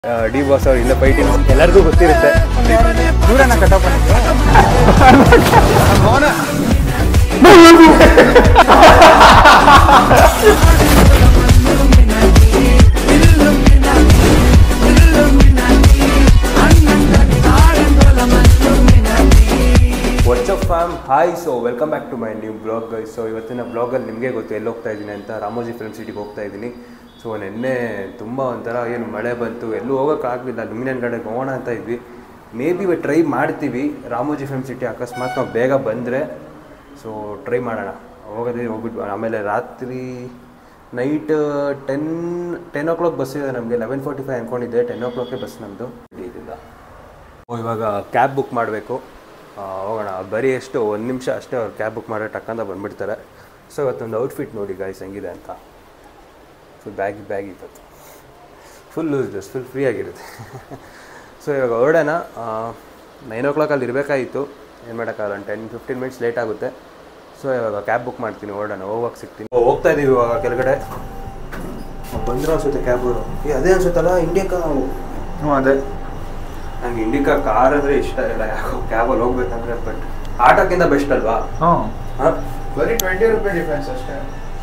D boss ಅವ್ರು ಇಲ್ಲ fighting ಎಲ್ಲರಿಗೂ ಗೊತ್ತಿರುತ್ತೆ ದೂರನ Kattappa what's up fam hi so welcome back to my new blog guys so ಇವತ್ತಿನ ಬ್ಲಾಗಲ್ಲಿ ನಿಮಗೆ ಗೊತ್ತು ಎಲ್ಲಿ ಹೋಗ್ತಾ ಇದ್ದೀನಿ ಅಂತ ರಾಮೋಜಿ ಫಿಲ್ಮ್ ಸಿಟಿಗೆ ಹೋಗ್ತಾ ಇದ್ದೀನಿ ಸೊ ನಿನ್ನೆ ತುಂಬ ಒಂಥರ ಏನು ಮಳೆ ಬಂತು ಎಲ್ಲೂ ಹೋಗೋಕ್ಕಾಗಲಿಲ್ಲ ಲುಮಿನನ್ ಕಡೆಗೆ ಹೋಗೋಣ ಅಂತ ಇದ್ವಿ ಮೇ ಬಿ ಟ್ರೈ ಮಾಡ್ತೀವಿ ರಾಮೋಜಿ ಫಿಲ್ಮ್ ಸಿಟಿ ಅಕಸ್ಮಾತ್ ನಾವು ಬೇಗ ಬಂದರೆ ಸೊ ಟ್ರೈ ಮಾಡೋಣ ಹೋಗೋದೇ ಹೋಗ್ಬಿಟ್ಟು ಆಮೇಲೆ ರಾತ್ರಿ night ten ten o'clock bus ಇದೆ ನಮಗೆ ಲೆವೆನ್ ಫೋರ್ಟಿ ಫೈವ್ ಅಂದ್ಕೊಂಡಿದ್ದೆ ಟೆನ್ ಓ ಕ್ಲಾಕೆ ಬಸ್ ನಮ್ಮದು ಇದಿಲ್ಲ ಓ, ಇವಾಗ ಕ್ಯಾಬ್ ಬುಕ್ ಮಾಡಬೇಕು ಹೋಗೋಣ ಬರೀ ಎಷ್ಟು ಒಂದು ನಿಮಿಷ ಅಷ್ಟೇ ಅವ್ರು ಕ್ಯಾಬ್ ಬುಕ್ ಮಾಡೋ ಟಕ್ಕಂತ ಬಂದ್ಬಿಡ್ತಾರೆ ಸೊ ಇವತ್ತೊಂದು ಔಟ್ಫಿಟ್ ನೋಡಿ ಗಾಯ್ಸ್ ಹೆಂಗಿದೆ ಅಂತ ಫುಲ್ ಬ್ಯಾಗಿ ಬ್ಯಾಗ್ ಇವತ್ತು full loose dress full free ಆಗಿರುತ್ತೆ ಸೊ ಇವಾಗ ಹೊರಡೋಣ ನೈನ್ ಓ ಕ್ಲಾಕಲ್ಲಿ ಇರಬೇಕಾಗಿತ್ತು ಏನು ಮಾಡೋಕ್ಕಾಗಲ್ಲ ಒಂದು ಟೆನ್ ಫಿಫ್ಟೀನ್ ಮಿನಿಟ್ಸ್ ಲೇಟ್ ಆಗುತ್ತೆ ಸೊ ಇವಾಗ ಕ್ಯಾಬ್ ಬುಕ್ ಮಾಡ್ತೀನಿ ಹೊರಡೋಣ ಹೋಗಕ್ಕೆ ಸಿಗ್ತೀನಿ ಓ, ಹೋಗ್ತಾ ಇದ್ದೀವಿ ಇವಾಗ ಕೆಳಗಡೆ ಬಂದರು ಅನ್ಸುತ್ತೆ ಕ್ಯಾಬ್ ಏ ಅದೇ ಅನ್ಸುತ್ತಲ್ಲ ಇಂಡಿಯಾ ಹ್ಞೂ ಅದೇ ನಂಗೆ ಇಂಡಿಕಾ ಕಾರ್ ಅಂದ್ರೆ ಇಷ್ಟ ಇಲ್ಲ ಯಾಕೋ ಕ್ಯಾಬಲ್ಲಿ ಹೋಗ್ಬೇಕಂದ್ರೆ ಬಟ್ ಆಟೋಕ್ಕಿಂತ ಬೆಸ್ಟ್ ಅಲ್ವಾ ಹ್ಞೂ ಹಾಂ ಬರೀ ಟ್ವೆಂಟಿ ರುಪಿ ಡಿಫ್ರೆನ್ಸ್ ಅಷ್ಟೇ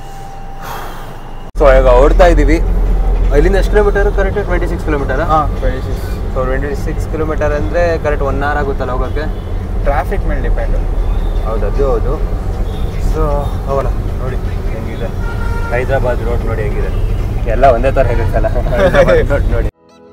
ಸೊ ಈಗ ಹೊಡ್ತಾ ಇದ್ದೀವಿ ಇಲ್ಲಿಂದ ಎಷ್ಟು kilometre correct twenty six kilometre ಹಾಂ twenty six so twenty six kilometre ಅಂದರೆ ಕರೆಕ್ಟ್ ಒನ್ ಅವರ್ ಆಗುತ್ತಲ್ಲ ಹೋಗೋಕ್ಕೆ ಟ್ರಾಫಿಕ್ ಮೇಲೆ ಡಿಪೆಂಡು ಹೌದು ಅದು ಹೌದು ಸೊ ಹೋಗೋಣ ನೋಡಿ ಹೆಂಗಿದೆ ಹೈದ್ರಾಬಾದ್ ರೋಡ್ ನೋಡಿ ಹೆಂಗಿದೆ ಎಲ್ಲ ಒಂದೇ ಥರ ಇರುತ್ತಲ್ಲ ಹೈದ್ರಾಬಾದ್ road ನೋಡಿ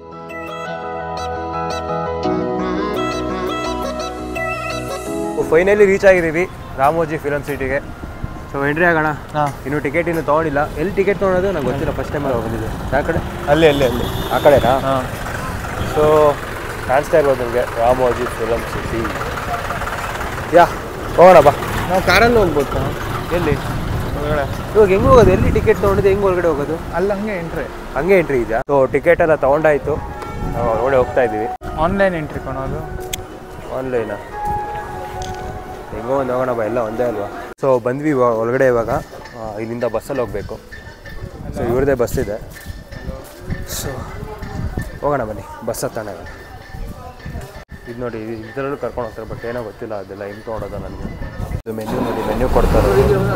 ಫೈನಲಿ ರೀಚ್ ಆಗಿದ್ದೀವಿ ರಾಮೋಜಿ ಫಿಲಮ್ ಸಿಟಿಗೆ ಸೊ ಎಂಟ್ರಿ ಆಗೋಣ ಹಾಂ ಇನ್ನು ಟಿಕೆಟ್ ಇನ್ನು ತೊಗೊಂಡಿಲ್ಲ ಎಲ್ಲಿ ಟಿಕೆಟ್ ತೊಗೊಳೋದು ನಂಗೆ ಗೊತ್ತಿಲ್ಲ ಫಸ್ಟ್ ಟೈಮ್ ಹೋಗಿದ್ದು ಯಾವ ಕಡೆ ಅಲ್ಲಿ ಅಲ್ಲಿ ಅಲ್ಲಿ ಆ ಕಡೆನಾ ಹಾಂ ಸೊ ಕಾಣಿಸ್ತಾ ಇರ್ಬೋದು ನಿಮಗೆ ರಾಮೋಜಿ ಫಿಲಮ್ ಸಿಟಿ ಯಾ ಹೋಗೋಣ ಬಾ ನಾವು ಕಾರಲ್ಲಿ ಹೋಗ್ಬೋದು ಎಲ್ಲಿ ಒಳಗಡೆ ಇವಾಗ ಹೆಂಗೆ ಹೋಗೋದು ಎಲ್ಲಿ ಟಿಕೆಟ್ ತೊಗೊಂಡಿದ್ದು ಹೆಂಗೆ ಒಳಗಡೆ ಹೋಗೋದು ಅಲ್ಲಿ ಹಂಗೆ ಎಂಟ್ರಿ ಹಂಗೆ ಎಂಟ್ರಿ ಇದೆಯಾ ಸೊ ಟಿಕೆಟ್ ಎಲ್ಲ ತೊಗೊಂಡಾಯ್ತು ನಾವು ಒಳಗಡೆ ಹೋಗ್ತಾ ಇದ್ದೀವಿ ಆನ್ಲೈನ್ ಎಂಟ್ರಿ ಕೊನೋದು ಆನ್ಲೈನಾ ಹೆಂಗೋ ಒಂದು ಹೋಗೋಣ ಬಾ ಎಲ್ಲ ಒಂದೇ ಅಲ್ವಾ ಸೊ ಬಂದ್ವಿ ಇವಾಗ ಒಳಗಡೆ ಇವಾಗ ಆ, ಇಲ್ಲಿಂದ ಬಸ್ಸಲ್ಲಿ ಹೋಗಬೇಕು ಸೊ ಇವ್ರದ್ದೇ ಬಸ್ ಇದೆ ಸೊ ಹೋಗೋಣ ಬನ್ನಿ ಬಸ್ ಹತ್ತೋಣ ಇವಾಗ ಇದು ನೋಡಿ ಇದರಲ್ಲೂ ಕರ್ಕೊಂಡು ಹೋಗ್ತಾರೆ ಬಟ್ ಏನೋ ಗೊತ್ತಿಲ್ಲ ಅದೆಲ್ಲ ಹೆಂಗೆ ತೊಗೊಳೋದು ನನಗೆ ಇದು ಮೆನ್ಯೂ ನೋಡಿ ಮೆನ್ಯೂ ಕೊಡ್ತಾರೆ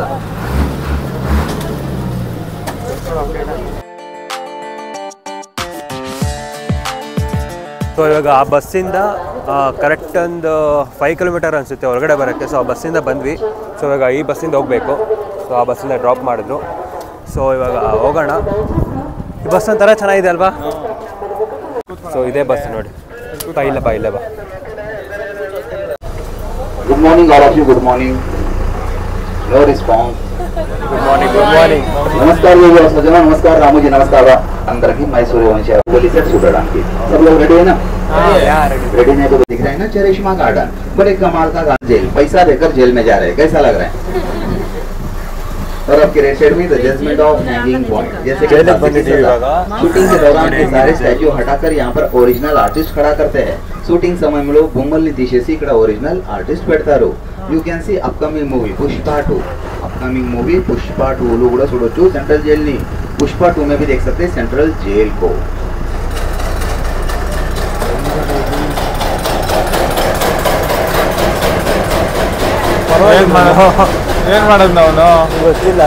ಸೊ ಇವಾಗ ಆ ಬಸ್ಸಿಂದ ಕರೆಕ್ಟ್ ಒಂದು ಫೈವ್ ಕಿಲೋಮೀಟರ್ ಅನಿಸುತ್ತೆ ಹೊರಗಡೆ ಬರೋಕ್ಕೆ ಸೊ ಆ ಬಸ್ಸಿಂದ ಬಂದ್ವಿ ಸೊ ಇವಾಗ ಈ ಬಸ್ಸಿಂದ ಹೋಗಬೇಕು ಸೊ ಆ ಬಸ್ಸಿಂದ ಡ್ರಾಪ್ ಮಾಡಿದ್ರು ಸೊ ಇವಾಗ ಹೋಗೋಣ ಈ ಬಸ್ ಒಂಥರ ಚೆನ್ನಾಗಿದೆ ಅಲ್ವಾ ಸೊ ಇದೇ ಬಸ್ ನೋಡಿ ಬಾ ಇಲ್ಲ ಬಾ ಇಲ್ಲ ಬಾ Good morning, all of you. Good morning. No response. Good morning good morning नमस्कार योगी सजना नमस्कार रामू जी नमस्कार అందరికి మై సూర్యవంశీ పోలీస్ సెట్ చూడడానికి सब लोग रेडी है ना रेडी नहीं तो दिख रहा है ना चरिश्मा गार्डन बड़े कमाल का गार्डन जेल पैसा देकर जेल में जा रहे हैं कैसा लग रहा है और आपके रेड साइड में the judgement of hanging point जैसे कि जेल क्लासिक बंदी की सजा। होगा। शूटिंग के दौरान के सारे स्टैचू हटाकर यहाँ पर ओरिजिनल आर्टिस्ट खड़ा करते हैं शूटिंग సమయంలో బొమ్మల్ని తీసేసి ఇక్కడ ఒరిజినల్ ఆర్టిస్ట్ పెడతారు you can see upcoming movie Pushpa two upcoming movie Pushpa టూలో కూడా చూడొచ్చు సెంట్రల్ జైల్ ని పుష్ప టూ में भी देख सकते हैं सेंट्रल जेल को ಏನು ಮಾಡೋದು ಏನು ಮಾಡೋದು ನಾವು ಗೊತ್ತಿಲ್ಲ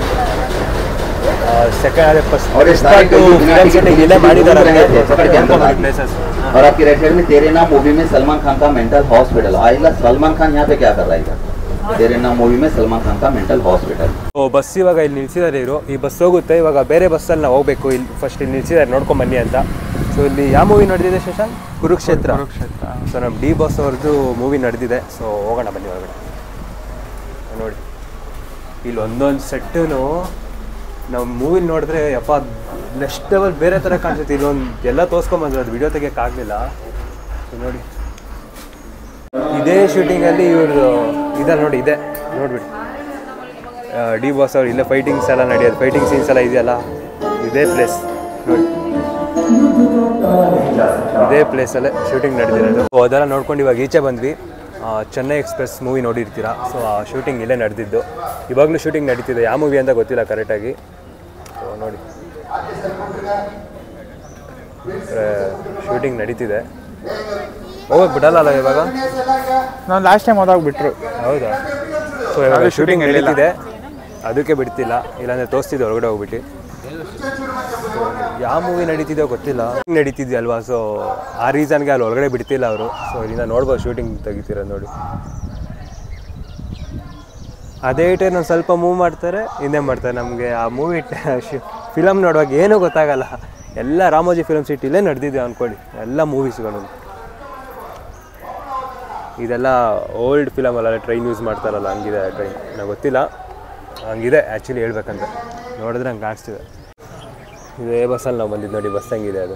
ಸೆಕೆಂಡ್ ಅದೇ ಫಸ್ಟ್ और ये सारे कई बिना टिकट के ಇಲ್ಲೇ ಮಾಡಿದ್ದಾರೆ घूम रहे थे सफर के अंदर आगे। ಪ್ಲೇಸಸ್ और आपकी राइट साइड में तेरे नाम मूवी में सलमान खान का मेंटल हॉस्पिटल आइला सलमान खान यहाँ पे क्या कर रहा है इधर तेरे नाम मूवी में सलमान खान का मेंटल हॉस्पिटल ಓ ಬಸ್ ಇವಾಗ ಇಲ್ಲಿ ನಿಲ್ಸಿದ್ದಾರೆ ಇವರು ಈ ಬಸ್ ಹೋಗುತ್ತೆ ಇವಾಗ ಬೇರೆ ಬಸ್ಸಲ್ಲಿ ನಾವು ಹೋಗ್ಬೇಕು ಇಲ್ಲಿ ಫಸ್ಟ್ ಇಲ್ಲಿ ನಿಲ್ಸಿದ್ದಾರೆ ನೋಡ್ಕೊಂಡ್ ಬನ್ನಿ ಅಂತ ಸೊ ಇಲ್ಲಿ ಯಾವ ಮೂವಿ ನಡೆದಿದೆ ಶಶಾಂಕ್ ಕುರುಕ್ಷೇತ್ರ ಕುರುಕ್ಷೇತ್ರ ಸೊ ನಮ್ಮ ಡಿ ಬಾಸ್ ಅವ್ರದ್ದು ಮೂವಿ ನಡೆದಿದೆ ಸೊ ಹೋಗೋಣ ಬನ್ನಿ ಒಳಗಡೆ ನೋಡಿ ಇಲ್ಲಿ ಒಂದೊಂದು ಸೆಟ್ಟೂ ನಾವು ಮೂವಿ ನೋಡಿದ್ರೆ ಯಪ್ಪ ನೆಕ್ಸ್ಟ್ ಲೆವೆಲ್ ಬೇರೆ ಥರ ಕಾಣಿಸುತ್ತೆ ಇಲ್ಲೊಂದು ಎಲ್ಲ ತೋರಿಸ್ಕೊಂಬಂದ್ರು ಅದು ವಿಡಿಯೋ ತೆಗಿಯೋಕ್ಕಾಗಲಿಲ್ಲ ಸೊ ನೋಡಿ ಇದೇ ಶೂಟಿಂಗಲ್ಲಿ ಇವರು ಇದೆ ನೋಡಿ ಇದೆ ನೋಡ್ಬಿಡಿ ಡಿ ಬಾಸ್ ಅವ್ರು ಇಲ್ಲೇ ಫೈಟಿಂಗ್ಸ್ ಎಲ್ಲ ನಡೆಯೋದು ಫೈಟಿಂಗ್ ಸೀನ್ಸ್ ಎಲ್ಲ ಇದೆಯಲ್ಲ ಇದೇ ಪ್ಲೇಸ್ ನೋಡಿ ಇದೇ ಪ್ಲೇಸಲ್ಲೇ ಶೂಟಿಂಗ್ ನಡೆದಿರೋದು ಸೊ ಅದೆಲ್ಲ ನೋಡ್ಕೊಂಡು ಇವಾಗ ಈಚೆ ಬಂದ್ವಿ ಆ, ಚೆನ್ನೈ ಎಕ್ಸ್ಪ್ರೆಸ್ ಮೂವಿ ನೋಡಿರ್ತೀರಾ ಸೊ ಆ ಶೂಟಿಂಗ್ ಇಲ್ಲೇ ನಡೆದಿದ್ದು ಇವಾಗಲೂ ಶೂಟಿಂಗ್ ನಡೀತಿದೆ ಯಾವ ಮೂವಿ ಅಂತ ಗೊತ್ತಿಲ್ಲ ಕರೆಕ್ಟಾಗಿ ಸೊ ನೋಡಿ ಶೂಟಿಂಗ್ ನಡೀತಿದೆ ಹೋಗಕ್ಕೆ ಬಿಡಲ್ಲ ಅಲ್ಲ ಇವಾಗ ನಾನು ಲಾಸ್ಟ್ ಟೈಮ್ ಹೋದಾಗ ಬಿಟ್ರು ಹೌದಾ ಸೊ ಇವಾಗ ಶೂಟಿಂಗ್ ನಡೀತಿದೆ ಅದಕ್ಕೆ ಬಿಡ್ತಿಲ್ಲ ಇಲ್ಲಾಂದ್ರೆ ತೋರಿಸ್ತಿದ್ದೆ ಹೊರಗಡೆ ಹೋಗ್ಬಿಟ್ಟು ಯಾವ ಮೂವಿ ನಡೀತಿದೆಯೋ ಗೊತ್ತಿಲ್ಲ ನಡೀತಿದ್ಯಲ್ವಾ ಸೊ ಆ ರೀಸನ್ಗೆ ಅಲ್ಲಿ ಒಳಗಡೆ ಬಿಡ್ತಿಲ್ಲ ಅವರು ಸೊ ಇಲ್ಲಿಂದ ನೋಡ್ಬೋದು ಶೂಟಿಂಗ್ ತೆಗಿತೀರ ನೋಡಿ ಅದೇ ಟೈಮ್ ಒಂದು ಸ್ವಲ್ಪ ಮೂವ್ ಮಾಡ್ತಾರೆ ಹಿಂದೆ ಮಾಡ್ತಾರೆ ನಮಗೆ ಆ ಮೂವಿ ಫಿಲಮ್ ನೋಡುವಾಗ ಏನೂ ಗೊತ್ತಾಗಲ್ಲ ಎಲ್ಲ ರಾಮೋಜಿ ಫಿಲಮ್ ಸಿಟಿಲೇ ನಡೆದಿದೆ ಅಂದ್ಕೊಳ್ಳಿ ಎಲ್ಲ ಮೂವೀಸ್ಗಳು ಇದೆಲ್ಲ ಓಲ್ಡ್ ಫಿಲಮ್ ಅಲ್ಲ ಟ್ರೈನ್ ಯೂಸ್ ಮಾಡ್ತಾರಲ್ಲ ಹಂಗಿದೆ ಟ್ರೈನ್ ನಂಗೆ ಗೊತ್ತಿಲ್ಲ ಹಂಗಿದೆ ಆ್ಯಕ್ಚುಲಿ ಹೇಳ್ಬೇಕಂತ ನೋಡಿದ್ರೆ ಹಂಗೆ ಕಾಣಿಸ್ತಿದೆ ಇದು ಎ ಬಸ್ಸಲ್ಲಿ ನಾವು ಬಂದಿದ್ದು ನೋಡಿ ಬಸ್ ಹಂಗಿದೆ ಅದು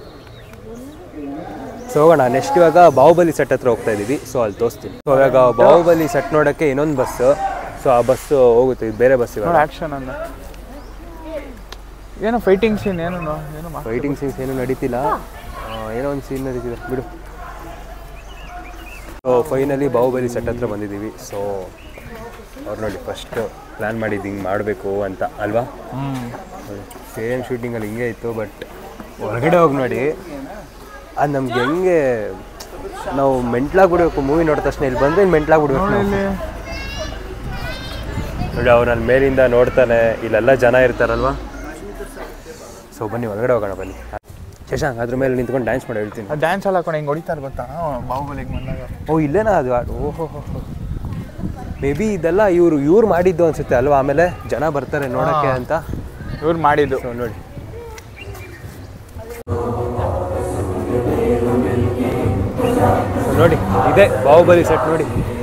ಸೊ ಹೋಗೋಣ ನೆಕ್ಸ್ಟ್ ಇವಾಗ ಬಾಹುಬಲಿ ಸೆಟ್ ಹತ್ರ ಹೋಗ್ತಾ ಇದ್ದೀವಿ ಸೊ ಅಲ್ಲಿ ತೋರಿಸ್ತೀನಿ ಸೊ ಇವಾಗ ಬಾಹುಬಲಿ ಸೆಟ್ ನೋಡೋಕ್ಕೆ ಇನ್ನೊಂದು ಬಸ್ಸು ಸೊ ಆ ಬಸ್ಸು ಹೋಗುತ್ತೆ ಇದು ಬೇರೆ ಬಸ್ ಇವಾಗ ನೋಡಿ ಆ್ಯಕ್ಷನ್ ಅಂದ ಏನು ಫೈಟಿಂಗ್ ಸೀನ್ ಏನು ಏನು ಮಾ ಫೈಟಿಂಗ್ ಸೀನ್ಸ್ ಏನೂ ನಡೀತಿಲ್ಲ ಆ, ಏನೋ ಒಂದು ಸೀನ್ ನಡೀತಿದೆ ಬಿಡು ಸೊ ಫೈನಲಿ ಬಾಹುಬಲಿ ಸೆಟ್ ಹತ್ರ ಬಂದಿದ್ದೀವಿ ಸೊ ಅವ್ರು ನೋಡಿ ಫಸ್ಟ್ ಪ್ಲ್ಯಾನ್ ಮಾಡಿದ್ದು ಹಿಂಗೆ ಮಾಡಬೇಕು ಅಂತ ಅಲ್ವಾ ಸೇಮ್ ಶೂಟಿಂಗಲ್ಲಿ ಹಿಂಗೆ ಇತ್ತು ಬಟ್ ಹೊರಗಡೆ ಹೋಗಿ ನೋಡಿ ಅದು ನಮ್ಗೆ ಹೆಂಗೆ ನಾವು ಮೆಂಟ್ಲಾಗ್ಬಿಡ್ಬೇಕು ಮೂವಿ ನೋಡಿದ ತಕ್ಷಣ ಇಲ್ಲಿ ಬಂದರೆ ಮೆಂಟ್ಲಾಗ್ಬಿಡ್ಬೇಕು ನಾವು ಇಲ್ಲಿ ನೋಡಿ ಅವ್ರು ಅಲ್ಲಿ ಮೇಲಿಂದ ನೋಡ್ತಾನೆ ಇಲ್ಲೆಲ್ಲ ಜನ ಇರ್ತಾರಲ್ವಾ ಸೊ ಬನ್ನಿ ಹೊರಗಡೆ ಹೋಗೋಣ ಬನ್ನಿ ಶಶಾಂಕ್ ಅದ್ರ ಮೇಲೆ ನಿಂತ್ಕೊಂಡು ಡ್ಯಾನ್ಸ್ ಮಾಡಿ ಹೇಳ್ತೀನಿ ಡ್ಯಾನ್ಸ್ ಎಲ್ಲ ಹಾಕೊಂಡು ಹಿಂಗೆ ಹೊಡಿತಾರೆ ಗೊತ್ತಾ ಬಾಹುಬಲಿಗೆ ಬಂದಾಗ ಓ ಇಲ್ಲೇನಾ ಅದು ಓಹೋ ಮೇ ಬಿ ಇದೆಲ್ಲ ಇವರು ಇವ್ರು ಮಾಡಿದ್ದು ಅನ್ಸುತ್ತೆ ಅಲ್ವಾ ಆಮೇಲೆ ಜನ ಬರ್ತಾರೆ ನೋಡೋಕ್ಕೆ ಅಂತ ಇವ್ರು ಮಾಡಿದ್ದು ಸೊ ನೋಡಿ So, ನೋಡಿ ಇದೆ ಬಾಹುಬಲಿ ಸೆಟ್ ನೋಡಿ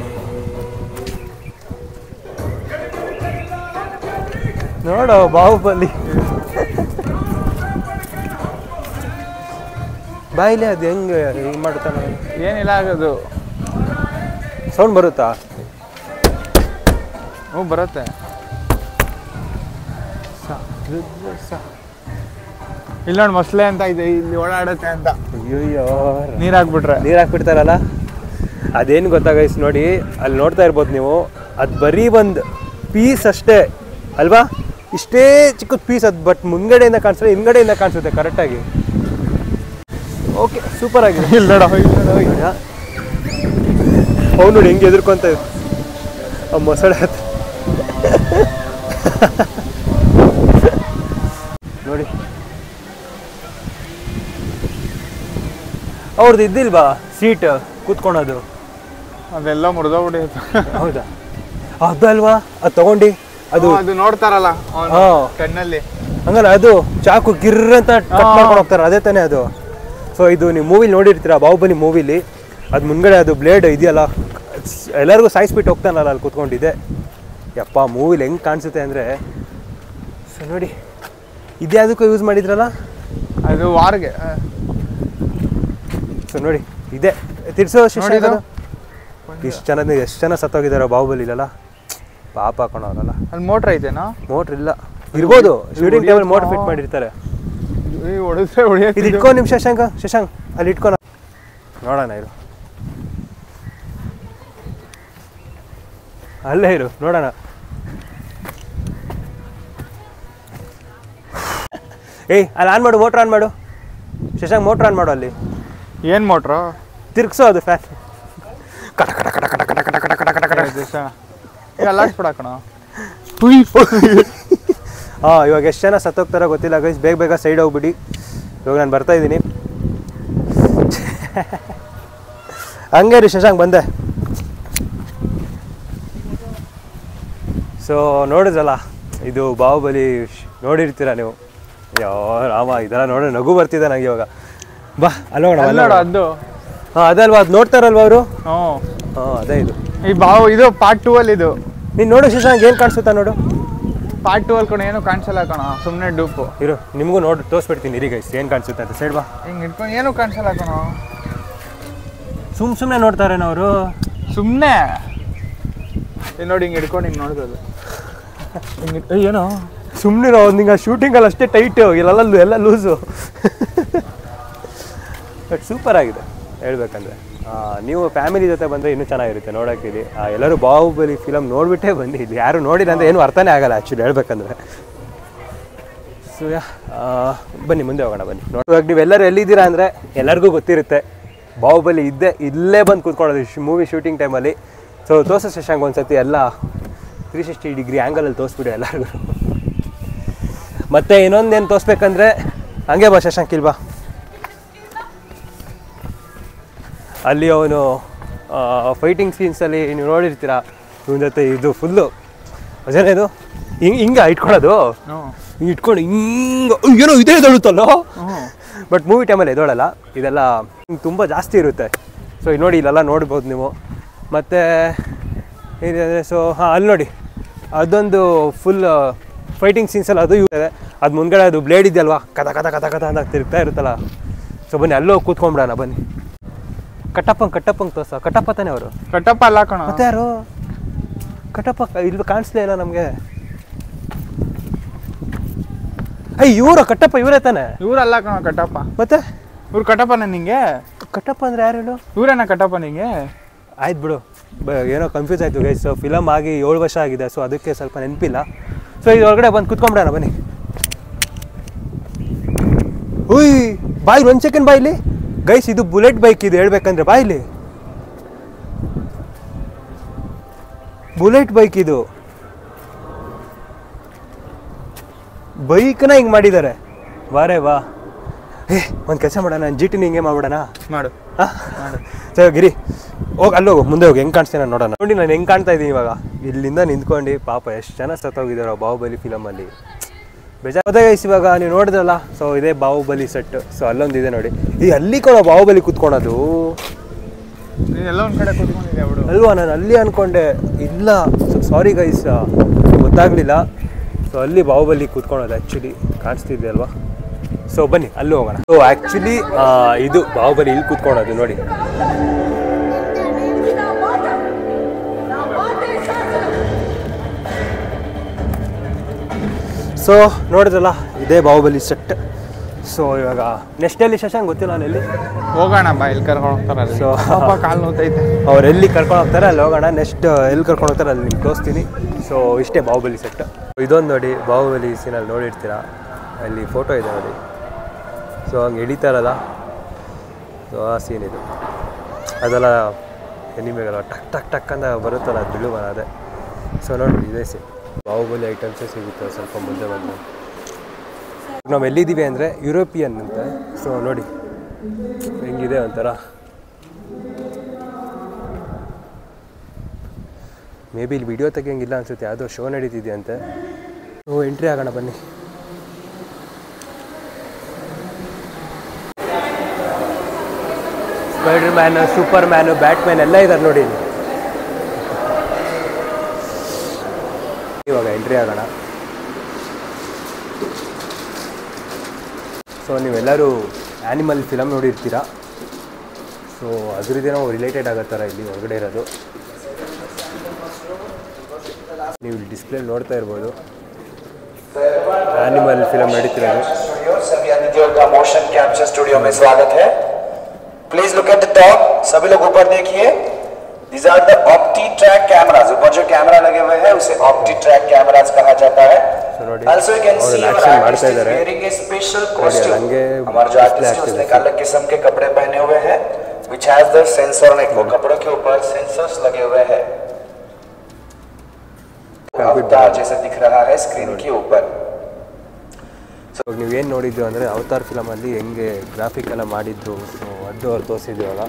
ನೋಡೋ ಬಾಹುಬಲಿ ಬಾಯಿಲೆ ಅದು ಹೆಂಗೆ ಹಿಂಗೆ ಮಾಡ್ತಾನೆ ಏನಿಲ್ಲ ಆಗೋದು ಸೌಂಡ್ ಬರುತ್ತಾ ಹ್ಞೂ ಬರುತ್ತೆ ಇಲ್ಲಿ ನೋಡಿ ಮೊಸಳೆ ಅಂತ ಇದೆ ಇಲ್ಲಿ ಓಡಾಡುತ್ತೆ ಅಂತ ಅಯ್ಯಯ್ಯೋ ನೀರು ಹಾಕ್ಬಿಟ್ರೆ ನೀರು ಹಾಕ್ಬಿಡ್ತಾರಲ್ಲ ಅದೇನು ಗೊತ್ತಾಗೈಸ್ ನೋಡಿ ಅಲ್ಲಿ ನೋಡ್ತಾ ಇರ್ಬೋದು ನೀವು ಅದು ಬರೀ ಒಂದು ಪೀಸ್ ಅಷ್ಟೇ ಅಲ್ವಾ ಇಷ್ಟೇ ಚಿಕ್ಕದ ಪೀಸ್ ಅದು ಬಟ್ ಮುಂದ್ಗಡೆಯಿಂದ ಕಾಣಿಸುತ್ತೆ ಹಿಂದ್ಗಡೆಯಿಂದ ಕಾಣಿಸುತ್ತೆ ಕರೆಕ್ಟಾಗಿ ಓಕೆ ಸೂಪರ್ ಆಗಿದೆ ಇಲ್ಲಿ ನೋಡೋ ಇಲ್ಲಿ ನೋಡೋ ಅವ್ನು ನೋಡಿ ಹೆಂಗೆ ಎದುರ್ಕೊಂತ ಇದ್ದ. ಆ ಮೊಸಳೆ ಹತ್ರ ನೋಡಿ ಅವ್ರದ್ದು ಇದ್ದಿಲ್ವಾ ಸೀಟ್ ಕೂತ್ಕೊಳೋದು ಅದೆಲ್ಲ ಮುರಿದೋಗ್ಬಿಟ್ಟಿತ್ತು ಹೌದಾ ಅದಲ್ವಾ ಅದು ತಗೊಂಡು ಅದು ಅದು ನೋಡ್ತಾರಲ್ಲ ಅವ್ನು ಹಾ ಕಣ್ಣಲ್ಲಿ ಹಂಗಲ್ಲ ಅದು ಚಾಕು ಗಿರ್ರ ಅಂತ ಕಟ್ ಮಾಡ್ಕೊಂಡು ಹೋಗ್ತಾರೆ ಅದೇ ತಾನೇ ಅದು ಸೊ ಇದು ನೀವು ಮೂವಿಲಿ ನೋಡಿರ್ತೀರ ಬಾಹುಬಲಿ ಮೂವಿಲಿ ಅದು ಮುಂದ್ಗಡೆ ಅದು ಬ್ಲೇಡ್ ಇದೆಯಲ್ಲ ಎಲ್ಲರಿಗೂ ಸಾಯಿಸ್ಬಿಟ್ಟು ಹೋಗ್ತಾನಲ್ಲ ಅಲ್ಲಿ ಕೂತ್ಕೊಂಡಿದ್ದೆ ಯಪ್ಪ ಮೂವಿಲಿ ಹೆಂಗೆ ಕಾಣಿಸುತ್ತೆ ಅಂದರೆ ಸೊ ನೋಡಿ ಇದ್ಯಾವುದಕ್ಕೂ ಯೂಸ್ ಮಾಡಿದ್ರಲ್ಲ ಅದು ವಾರ್ಗೆ ಸೊ ನೋಡಿ ಇದೆ ತಿರ್ಸೋ ನೋಡಿ ಇದು. ಇಷ್ಟು ಜನ ಎಷ್ಟು ಜನ ಸತ್ತೋಗಿದಾರೋ ಬಾಹುಬಲಿಲಲ್ಲ ಪಾಪ ಹಾಕೋಣವರಲ್ಲ ಅಲ್ಲಿ ಮೋಟ್ರ್ ಐತೆನಾ ಮೋಟ್ರ್ ಇಲ್ಲ ಇರ್ಬೋದು ಶೂಟಿಂಗ್ ಟೇಬಲ್ ಮೋಟ್ರ್ ಫಿಟ್ ಮಾಡಿರ್ತಾರೆ ಈ ಹೊಡೆದ್ರೆ ಇದು ಹೊಡಿಯಕ್ಕೆ ಇಟ್ಕೋ ನಿಮ್ ಶಶಾಂಕ ಶಶಾಂಕ್ ಅಲ್ಲಿ ಇಟ್ಕೋ ನಾ- ನೋಡೋಣ ಇರು ಅಲ್ಲೇ ಇರು ನೋಡೋಣ ಏಯ್ ಅಲ್ಲಿ ಆನ್ ಮಾಡು ಮೋಟ್ರ್ ಆನ್ ಮಾಡು ಶಶಾಂಕ್ ಮೋಟ್ರ್ ಆನ್ ಮಾಡು ಅಲ್ಲಿ ಏನು ಮೋಟ್ರು ತಿರ್ಗ್ಸೋ ಅದು ಫ್ಯಾನ್ ಕಟ ಕಟ ಕಟ ಕಟ ಕಟ ಕಟ ಕಟ ಕಟ ಕಟ ಕಟ ಈಗ ಅಲ್ಲಾಡ್ಸ್ಬಿಡಕಣ ಹಾಂ ಇವಾಗ ಎಷ್ಟು ಜನ ಸತ್ತೋಗ್ತಾರೋ ಗೊತ್ತಿಲ್ಲ ಗೈಸ್ ಬೇಗ ಬೇಗ ಸೈಡ್ ಹೋಗ್ಬಿಡಿ ಇವಾಗ ನಾನು ಬರ್ತಾ ಇದ್ದೀನಿ ಹಂಗೆ ರೀ ಶಶಾಂಕ್ ಬಂದೆ ಸೊ ನೋಡಿದ್ರಲ್ಲ ಇದು ಬಾಹುಬಲಿ ಶ್- ನೋಡಿರ್ತೀರ ನೀವು ಯೋ ರಾಮ ಇದೆಲ್ಲ ನೋಡಿ ನಗು ಬರ್ತಿದೆ ನನಗೆ ಇವಾಗ ಬಾ ಅಲ್ಲೋಣ ನೋಡು ಅದು ಹಾಂ ಅದಲ್ವಾ ಅದು ನೋಡ್ತಾರಲ್ವ ಅವರು ಹ್ಞೂ ಹಾಂ ಅದೇ ಇದು ಈ ಬಾವು ಇದು ಪಾರ್ಟ್ ಟೂ ಅಲ್ಲಿ ಇದು ನೀನು ನೋಡು ಶಶಾಂಕ್ ಏನು ಕಾಣಿಸುತ್ತಾ ನೋಡು ಪಾರ್ಟ್ ಟೂ ಅಲ್ಲಿ ಕಣ ಏನು ಕಾಣಿಸಲ್ಲ ಕಣ ಸುಮ್ಮನೆ ಡೂಪು ಇರು ನಿಮಗೂ ನೋಡಿ ತೋರಿಸ್ಬಿಡ್ತೀನಿ ಇರಿ ಗೈಸ್ ಏನು ಕಾಣಿಸುತ್ತೆ ಅಂತ ಸೈಡ್ ಬಾ ಹಿಂಗೆ ಇಟ್ಕೊಂಡು ಏನು ಕಾಣಿಸಲ್ಲ ಕಣ ಸುಮ್ ಸುಮ್ಮನೆ ನೋಡ್ತಾರೇನೋ ಅವರು ಸುಮ್ಮನೆ ನೋಡಿ ಹಿಂಗೆ ಹಿಡ್ಕೊಂಡು ಹಿಂಗೆ ನೋಡ್ಬೋದು ಹಿಂಗೆ ಏನೋ ಸುಮ್ಮನೆ ನಿಂಗೆ ಶೂಟಿಂಗಲ್ಲಿ ಅಷ್ಟೇ ಟೈಟು ಇಲ್ಲೆಲ್ಲ ಲೂ- ಎಲ್ಲ ಲೂಸು ಬಟ್ ಸೂಪರ್ ಆಗಿದೆ ಹೇಳ್ಬೇಕಂದ್ರೆ ಆ, ನೀವು ಫ್ಯಾಮಿಲಿ ಜೊತೆ ಬಂದರೆ ಇನ್ನೂ ಚೆನ್ನಾಗಿರುತ್ತೆ ನೋಡೋಕೆ ಇಲ್ಲಿ ಆ, ಎಲ್ಲರೂ ಬಾಹುಬಲಿ ಫಿಲಮ್ ನೋಡಿಬಿಟ್ಟೇ ಬನ್ನಿ ಇಲ್ಲಿ ಯಾರು ನೋಡಿಲ್ಲ ಅಂದರೆ ಏನು ಅರ್ಥನೇ ಆಗಲ್ಲ ಆ್ಯಕ್ಚುಲಿ ಹೇಳ್ಬೇಕಂದ್ರೆ ಸೊ ಯಾ ಬನ್ನಿ ಮುಂದೆ ಹೋಗೋಣ ಬನ್ನಿ ನೋಡಿ ಇವಾಗ ನೀವೆಲ್ಲರೂ ಎಲ್ಲಿದ್ದೀರಾ ಅಂದರೆ ಎಲ್ಲರಿಗೂ ಗೊತ್ತಿರುತ್ತೆ ಬಾಹುಬಲಿ ಇದ್ದೇ ಇಲ್ಲೇ ಬಂದು ಕೂತ್ಕೊಳ್ಳೋದು ಮೂವಿ ಶೂಟಿಂಗ್ ಟೈಮಲ್ಲಿ ಸೊ ತೋರ್ಸೋ ಶಶಾಂಕ್ ಒಂದ್ಸತಿ ಎಲ್ಲ ತ್ರೀ ಸಿಕ್ಸ್ಟಿ ಡಿಗ್ರಿ ಆ್ಯಂಗಲಲ್ಲಿ ತೋರಿಸ್ಬಿಡಿ ಎಲ್ಲರಿಗೂ ಮತ್ತು ಇನ್ನೊಂದೇನು ತೋರಿಸ್ಬೇಕಂದ್ರೆ ಹಂಗೆ ಬಾ ಶಶಾಂಕ್ ಇಲ್ವಾ ಅಲ್ಲಿ ಅವನು ಫೈಟಿಂಗ್ ಸೀನ್ಸಲ್ಲಿ ನೀವು ನೋಡಿರ್ತೀರ ಇವನ ಜೊತೆ ಇದು ಫುಲ್ಲು ಅದೇನೇದು ಹಿಂಗೆ ಹಿಂಗೆ ಇಟ್ಕೊಳ್ಳೋದು ಹ್ಞೂ ಹಿಂಗೆ ಇಟ್ಕೊಂಡು ಹಿಂಗೆ ಏನೋ ಇದೇ ಎದಳುತ್ತಲ್ಲ ಹ್ಞೂ ಬಟ್ ಮೂವಿ ಟೈಮಲ್ಲಿ ಎದೋಳಲ್ಲ ಇದೆಲ್ಲ ತುಂಬ ಜಾಸ್ತಿ ಇರುತ್ತೆ ಸೊ ಇಲ್ಲಿ ನೋಡಿ ಇಲ್ಲೆಲ್ಲ ನೋಡ್ಬೋದು ನೀವು ಮತ್ತು ಏನಿದೆ ಸೊ ಹಾಂ ಅಲ್ಲಿ ನೋಡಿ ಅದೊಂದು ಫುಲ್ ಫೈಟಿಂಗ್ ಸೀನ್ಸಲ್ಲಿ ಅದು ಯೂಸ್ ಇದೆ ಅದು ಮುಂದ್ಗಡೆ ಅದು ಬ್ಲೇಡ್ ಇದೆಯಲ್ವಾ ಕಥ ಕಥ ಕಥ ಕಥ ಅಂತ ತಿರುಗ್ತಾ ಇರುತ್ತಲ್ಲ ಸೊ ಬನ್ನಿ ಅಲ್ಲೋ ಕೂತ್ಕೊಂಡ್ಬಿಡೋಣ ಬನ್ನಿ ಕಟ್ಟಪ್ಪಂಗೆ ಕಟ್ಟಪ್ಪಂಗೆ ತೋರ್ಸ ಕಟ್ಟಪ್ಪ ತಾನೇ ಅವರು ಕಟ್ಟಪ್ಪ ಅಲ್ಲ ಕಣ ಮತ್ತೆ ಯಾರು ಕಟ್ಟಪ್ಪ ಇಲ್ಲಿ ಕಾಣಿಸ್ಲೇ ಇಲ್ಲ ನಮಗೆ ಐ ಇವರು ಕಟ್ಟಪ್ಪ ಇವರೇ ತಾನೆ ಇವ್ರಲ್ಲ ಕಣ ಕಟ್ಟಪ್ಪ ಮತ್ತೆ ಇವ್ರು ಕಟ್ಟಪ್ಪನ ನಿಂಗೆ ಕಟ್ಟಪ್ಪ ಅಂದ್ರೆ ಯಾರು ಹೇಳು ಇವ್ರೇನ ಕಟ್ಟಪ್ಪ ನಿಂಗೆ ಆಯ್ತು ಬಿಡು ಬ ಏನೋ ಕನ್ಫ್ಯೂಸ್ ಆಯಿತು ಗೈಸ್ ಸೊ ಫಿಲಮ್ ಆಗಿ ಏಳು ವರ್ಷ ಆಗಿದೆ ಸೊ ಅದಕ್ಕೆ ಸ್ವಲ್ಪ ನೆನಪಿಲ್ಲ ಸೊ ಇದು ಒಳಗಡೆ ಬಂದು ಕುತ್ಕೊಂಬಿಡೋಣ ಬನ್ನಿ ಉಯ್ ಬಾಯ್ ಒಂದು ಸೆಕೆಂಡ್ ಬಾಯ್ಲಿ ಗೈಸ್ ಇದು ಬುಲೆಟ್ ಬೈಕ್ ಇದು ಹೇಳ್ಬೇಕಂದ್ರೆ ಬಾಯ್ಲಿ ಬುಲೆಟ್ ಬೈಕ್ ಇದು ಬೈಕ್ನ ಹಿಂಗೆ ಮಾಡಿದ್ದಾರೆ ವಾರೇ ವಾ ಏ ಒಂದು ಕೆಲಸ ಮಾಡೋಣ ಜಿ ಟಿನ ಹಿಂಗೆ ಮಾಡ್ಬಿಡೋಣ ಮಾಡು ಸರಿ ಗಿರಿ ಹೋಗಿ ಅಲ್ಲಿ ಹೋಗು ಮುಂದೆ ಹೋಗಿ ಹೆಂಗೆ ಕಾಣಿಸ್ತೀನಿ ನೋಡೋಣ ನೋಡಿ ನಾನು ಹೆಂಗೆ ಕಾಣ್ತಾ ಇದ್ದೀನಿ ಇವಾಗ ಇಲ್ಲಿಂದ ನಿಂತ್ಕೊಂಡು ಪಾಪ ಎಷ್ಟು ಜನ ಸತ್ತೋಗಿದ್ದಾರೋ ಬಾಹುಬಲಿ ಫಿಲಮಲ್ಲಿ ಬೇಜಾರದ ಗೈಸ್ ಇವಾಗ ನೀವು ನೋಡಿದ್ರಲ್ಲ ಸೊ ಇದೇ ಬಾಹುಬಲಿ ಸೆಟ್ ಸೊ ಅಲ್ಲೊಂದು ಇದೆ ನೋಡಿ ಈ ಅಲ್ಲಿ ಕೂಡ ಬಾಹುಬಲಿ ಕುತ್ಕೊಳೋದು ನೀನ್ ಎಲ್ಲ ಒಂದ್ ಕಡೆ ಕೂತ್ಕೊಂಡಿದ್ಯಾ ಬಿಡು ಅಲ್ವಾ ನಾನು ಅಲ್ಲಿ ಅನ್ಕೊಂಡೆ ಇಲ್ಲ ಸಾರಿ ಗೈಸ್ ಗೊತ್ತಾಗಲಿಲ್ಲ ಸೊ ಅಲ್ಲಿ ಬಾಹುಬಲಿ ಕೂತ್ಕೊಳೋದು ಆ್ಯಕ್ಚುಲಿ ಕಾಣಿಸ್ತಿದೆ ಅಲ್ವಾ ಸೊ ಬನ್ನಿ ಅಲ್ಲಿ ಹೋಗೋಣ ಸೊ ಆ್ಯಕ್ಚುಲಿ ಇದು ಬಾಹುಬಲಿ ಇಲ್ಲಿ ಕೂತ್ಕೊಳೋದು ನೋಡಿ ಸೊ ನೋಡಿದ್ರಲ್ಲ ಇದೇ ಬಾಹುಬಲಿ ಸೆಟ್ ಸೊ ಇವಾಗ ನೆಕ್ಸ್ಟ್ ಎಲ್ಲಿ ಶಶಾಂಕ್ ಗೊತ್ತಿಲ್ಲ ನಾನು ಎಲ್ಲಿ ಹೋಗೋಣ ಬಾ ಇಲ್ಲಿ ಕರ್ಕೊಂಡು ಹೋಗ್ತಾರಲ್ಲ So- ಪಾಪ ಕಾಲು ನೋತೈತೆ ಅವ್ರು ಎಲ್ಲಿ ಕರ್ಕೊಂಡು ಹೋಗ್ತಾರೆ ಅಲ್ಲಿ ಹೋಗೋಣ ನೆಕ್ಸ್ಟ್ ಎಲ್ಲಿ ಕರ್ಕೊಂಡು ಹೋಗ್ತಾರೆ ಅಲ್ಲಿ ನಿಮ್ಗೆ ತೋರಿಸ್ತೀನಿ ಸೊ ಇಷ್ಟೇ ಬಾಹುಬಲಿ ಸೆಟ್ ಇದೊಂದು ನೋಡಿ ಬಾಹುಬಲಿ ಸೀನಲ್ಲಿ ನೋಡಿರ್ತೀರ ಅಲ್ಲಿ ಫೋಟೋ ಇದೆ ನೋಡಿ ಸೊ ಹಂಗೆ ಎಳಿತಾರಲ್ಲ ಸೊ ಆ ಸೀನ್ ಇದು ಅದೆಲ್ಲ ಎನಿಮೆಗಲ್ಲ ಟಕ್ ಟಕ್ ಟಕ್ ಅಂತ ಬರುತ್ತಲ್ಲ ಅದು ಬಿಳು ಅದೇ ಸೊ ನೋಡಿ ಇದೇ ಸೀನ್ ಬಾಹುಬಲಿ ಐಟಮ್ಸೇ ಸಿಗುತ್ತೆ ಸ್ವಲ್ಪ ಮುಂದೆ ಬಂದು ನಾವು ಎಲ್ಲಿದ್ದೀವಿ ಅಂದರೆ ಯುರೋಪಿಯನ್ ಅಂತ ಸೊ ನೋಡಿ ಹೆಂಗಿದೆ ಒಂಥರ ಮೇ ಬಿ ಇಲ್ಲಿ ವಿಡಿಯೋ ತೆಗಿಯಂಗಿಲ್ಲ ಅನ್ಸುತ್ತೆ ಯಾವುದೋ ಶೋ ನಡೀತಿದೆಯಂತೆ ಓ ಎಂಟ್ರಿ ಆಗೋಣ ಬನ್ನಿ spider man superman batman ಎಲ್ಲ ಇದ್ದಾರೆ ನೋಡಿ ಇಲ್ಲಿ ಇವಾಗ ಎಂಟ್ರಿ ಆಗೋಣ ಸೊ ನೀವೆಲ್ಲರೂ ಆ್ಯನಿಮಲ್ ಫಿಲಮ್ ನೋಡಿರ್ತೀರಾ ಸೊ ಅದ್ರದ್ದೇನೋ ರಿಲೇಟೆಡ್ ಆಗೋ ಥರ ಇಲ್ಲಿ ಹೊರಗಡೆ ಇರೋದು ನೀವು ಡಿಸ್ಪ್ಲೇ ನೋಡ್ತಾ ಇರ್ಬೋದು ಆ್ಯನಿಮಲ್ ಫಿಲಮ್ ನಡೀತಿರೋದು स्टूडियो सभी अतिथियों का मोशन कैप्चर स्टूडियो में स्वागत है please look at the top सभी लोग ऊपर देखिए these are the OptiTrack cameras ऊपर जो कैमरा लगे हुए हैं उसे ऑप्टी ट्रैक कैमराज कहा जाता है So, ನೋಡಿ, Also you can ಅವ್ರು see our action artist ಮಾಡ್ತಾ is ಇದ್ದಾರೆ. wearing a special ನೋಡಿ, costume. ಹಂಗೆ हमारा जो display आर्टिस्ट है उसने ಆಗ್ತಿದೆ. एक अलग किस्म के कपड़े पहने हुए हैं which has the sensor on it वो कपड़ों के ऊपर सेंसर्स लगे हुए हैं अवतार जैसा दिख रहा है स्क्रीन के ऊपर ಸೊ ನೀವೇನು ನೋಡಿದ್ದು ಅಂದರೆ ಅವತಾರ್ ಫಿಲಮಲ್ಲಿ ಹೆಂಗೆ ಗ್ರಾಫಿಕ್ ಎಲ್ಲ ಮಾಡಿದ್ರು ಸೊ ಅದು ಅವ್ರು ತೋರಿಸಿದ್ವಿ ಇವಾಗ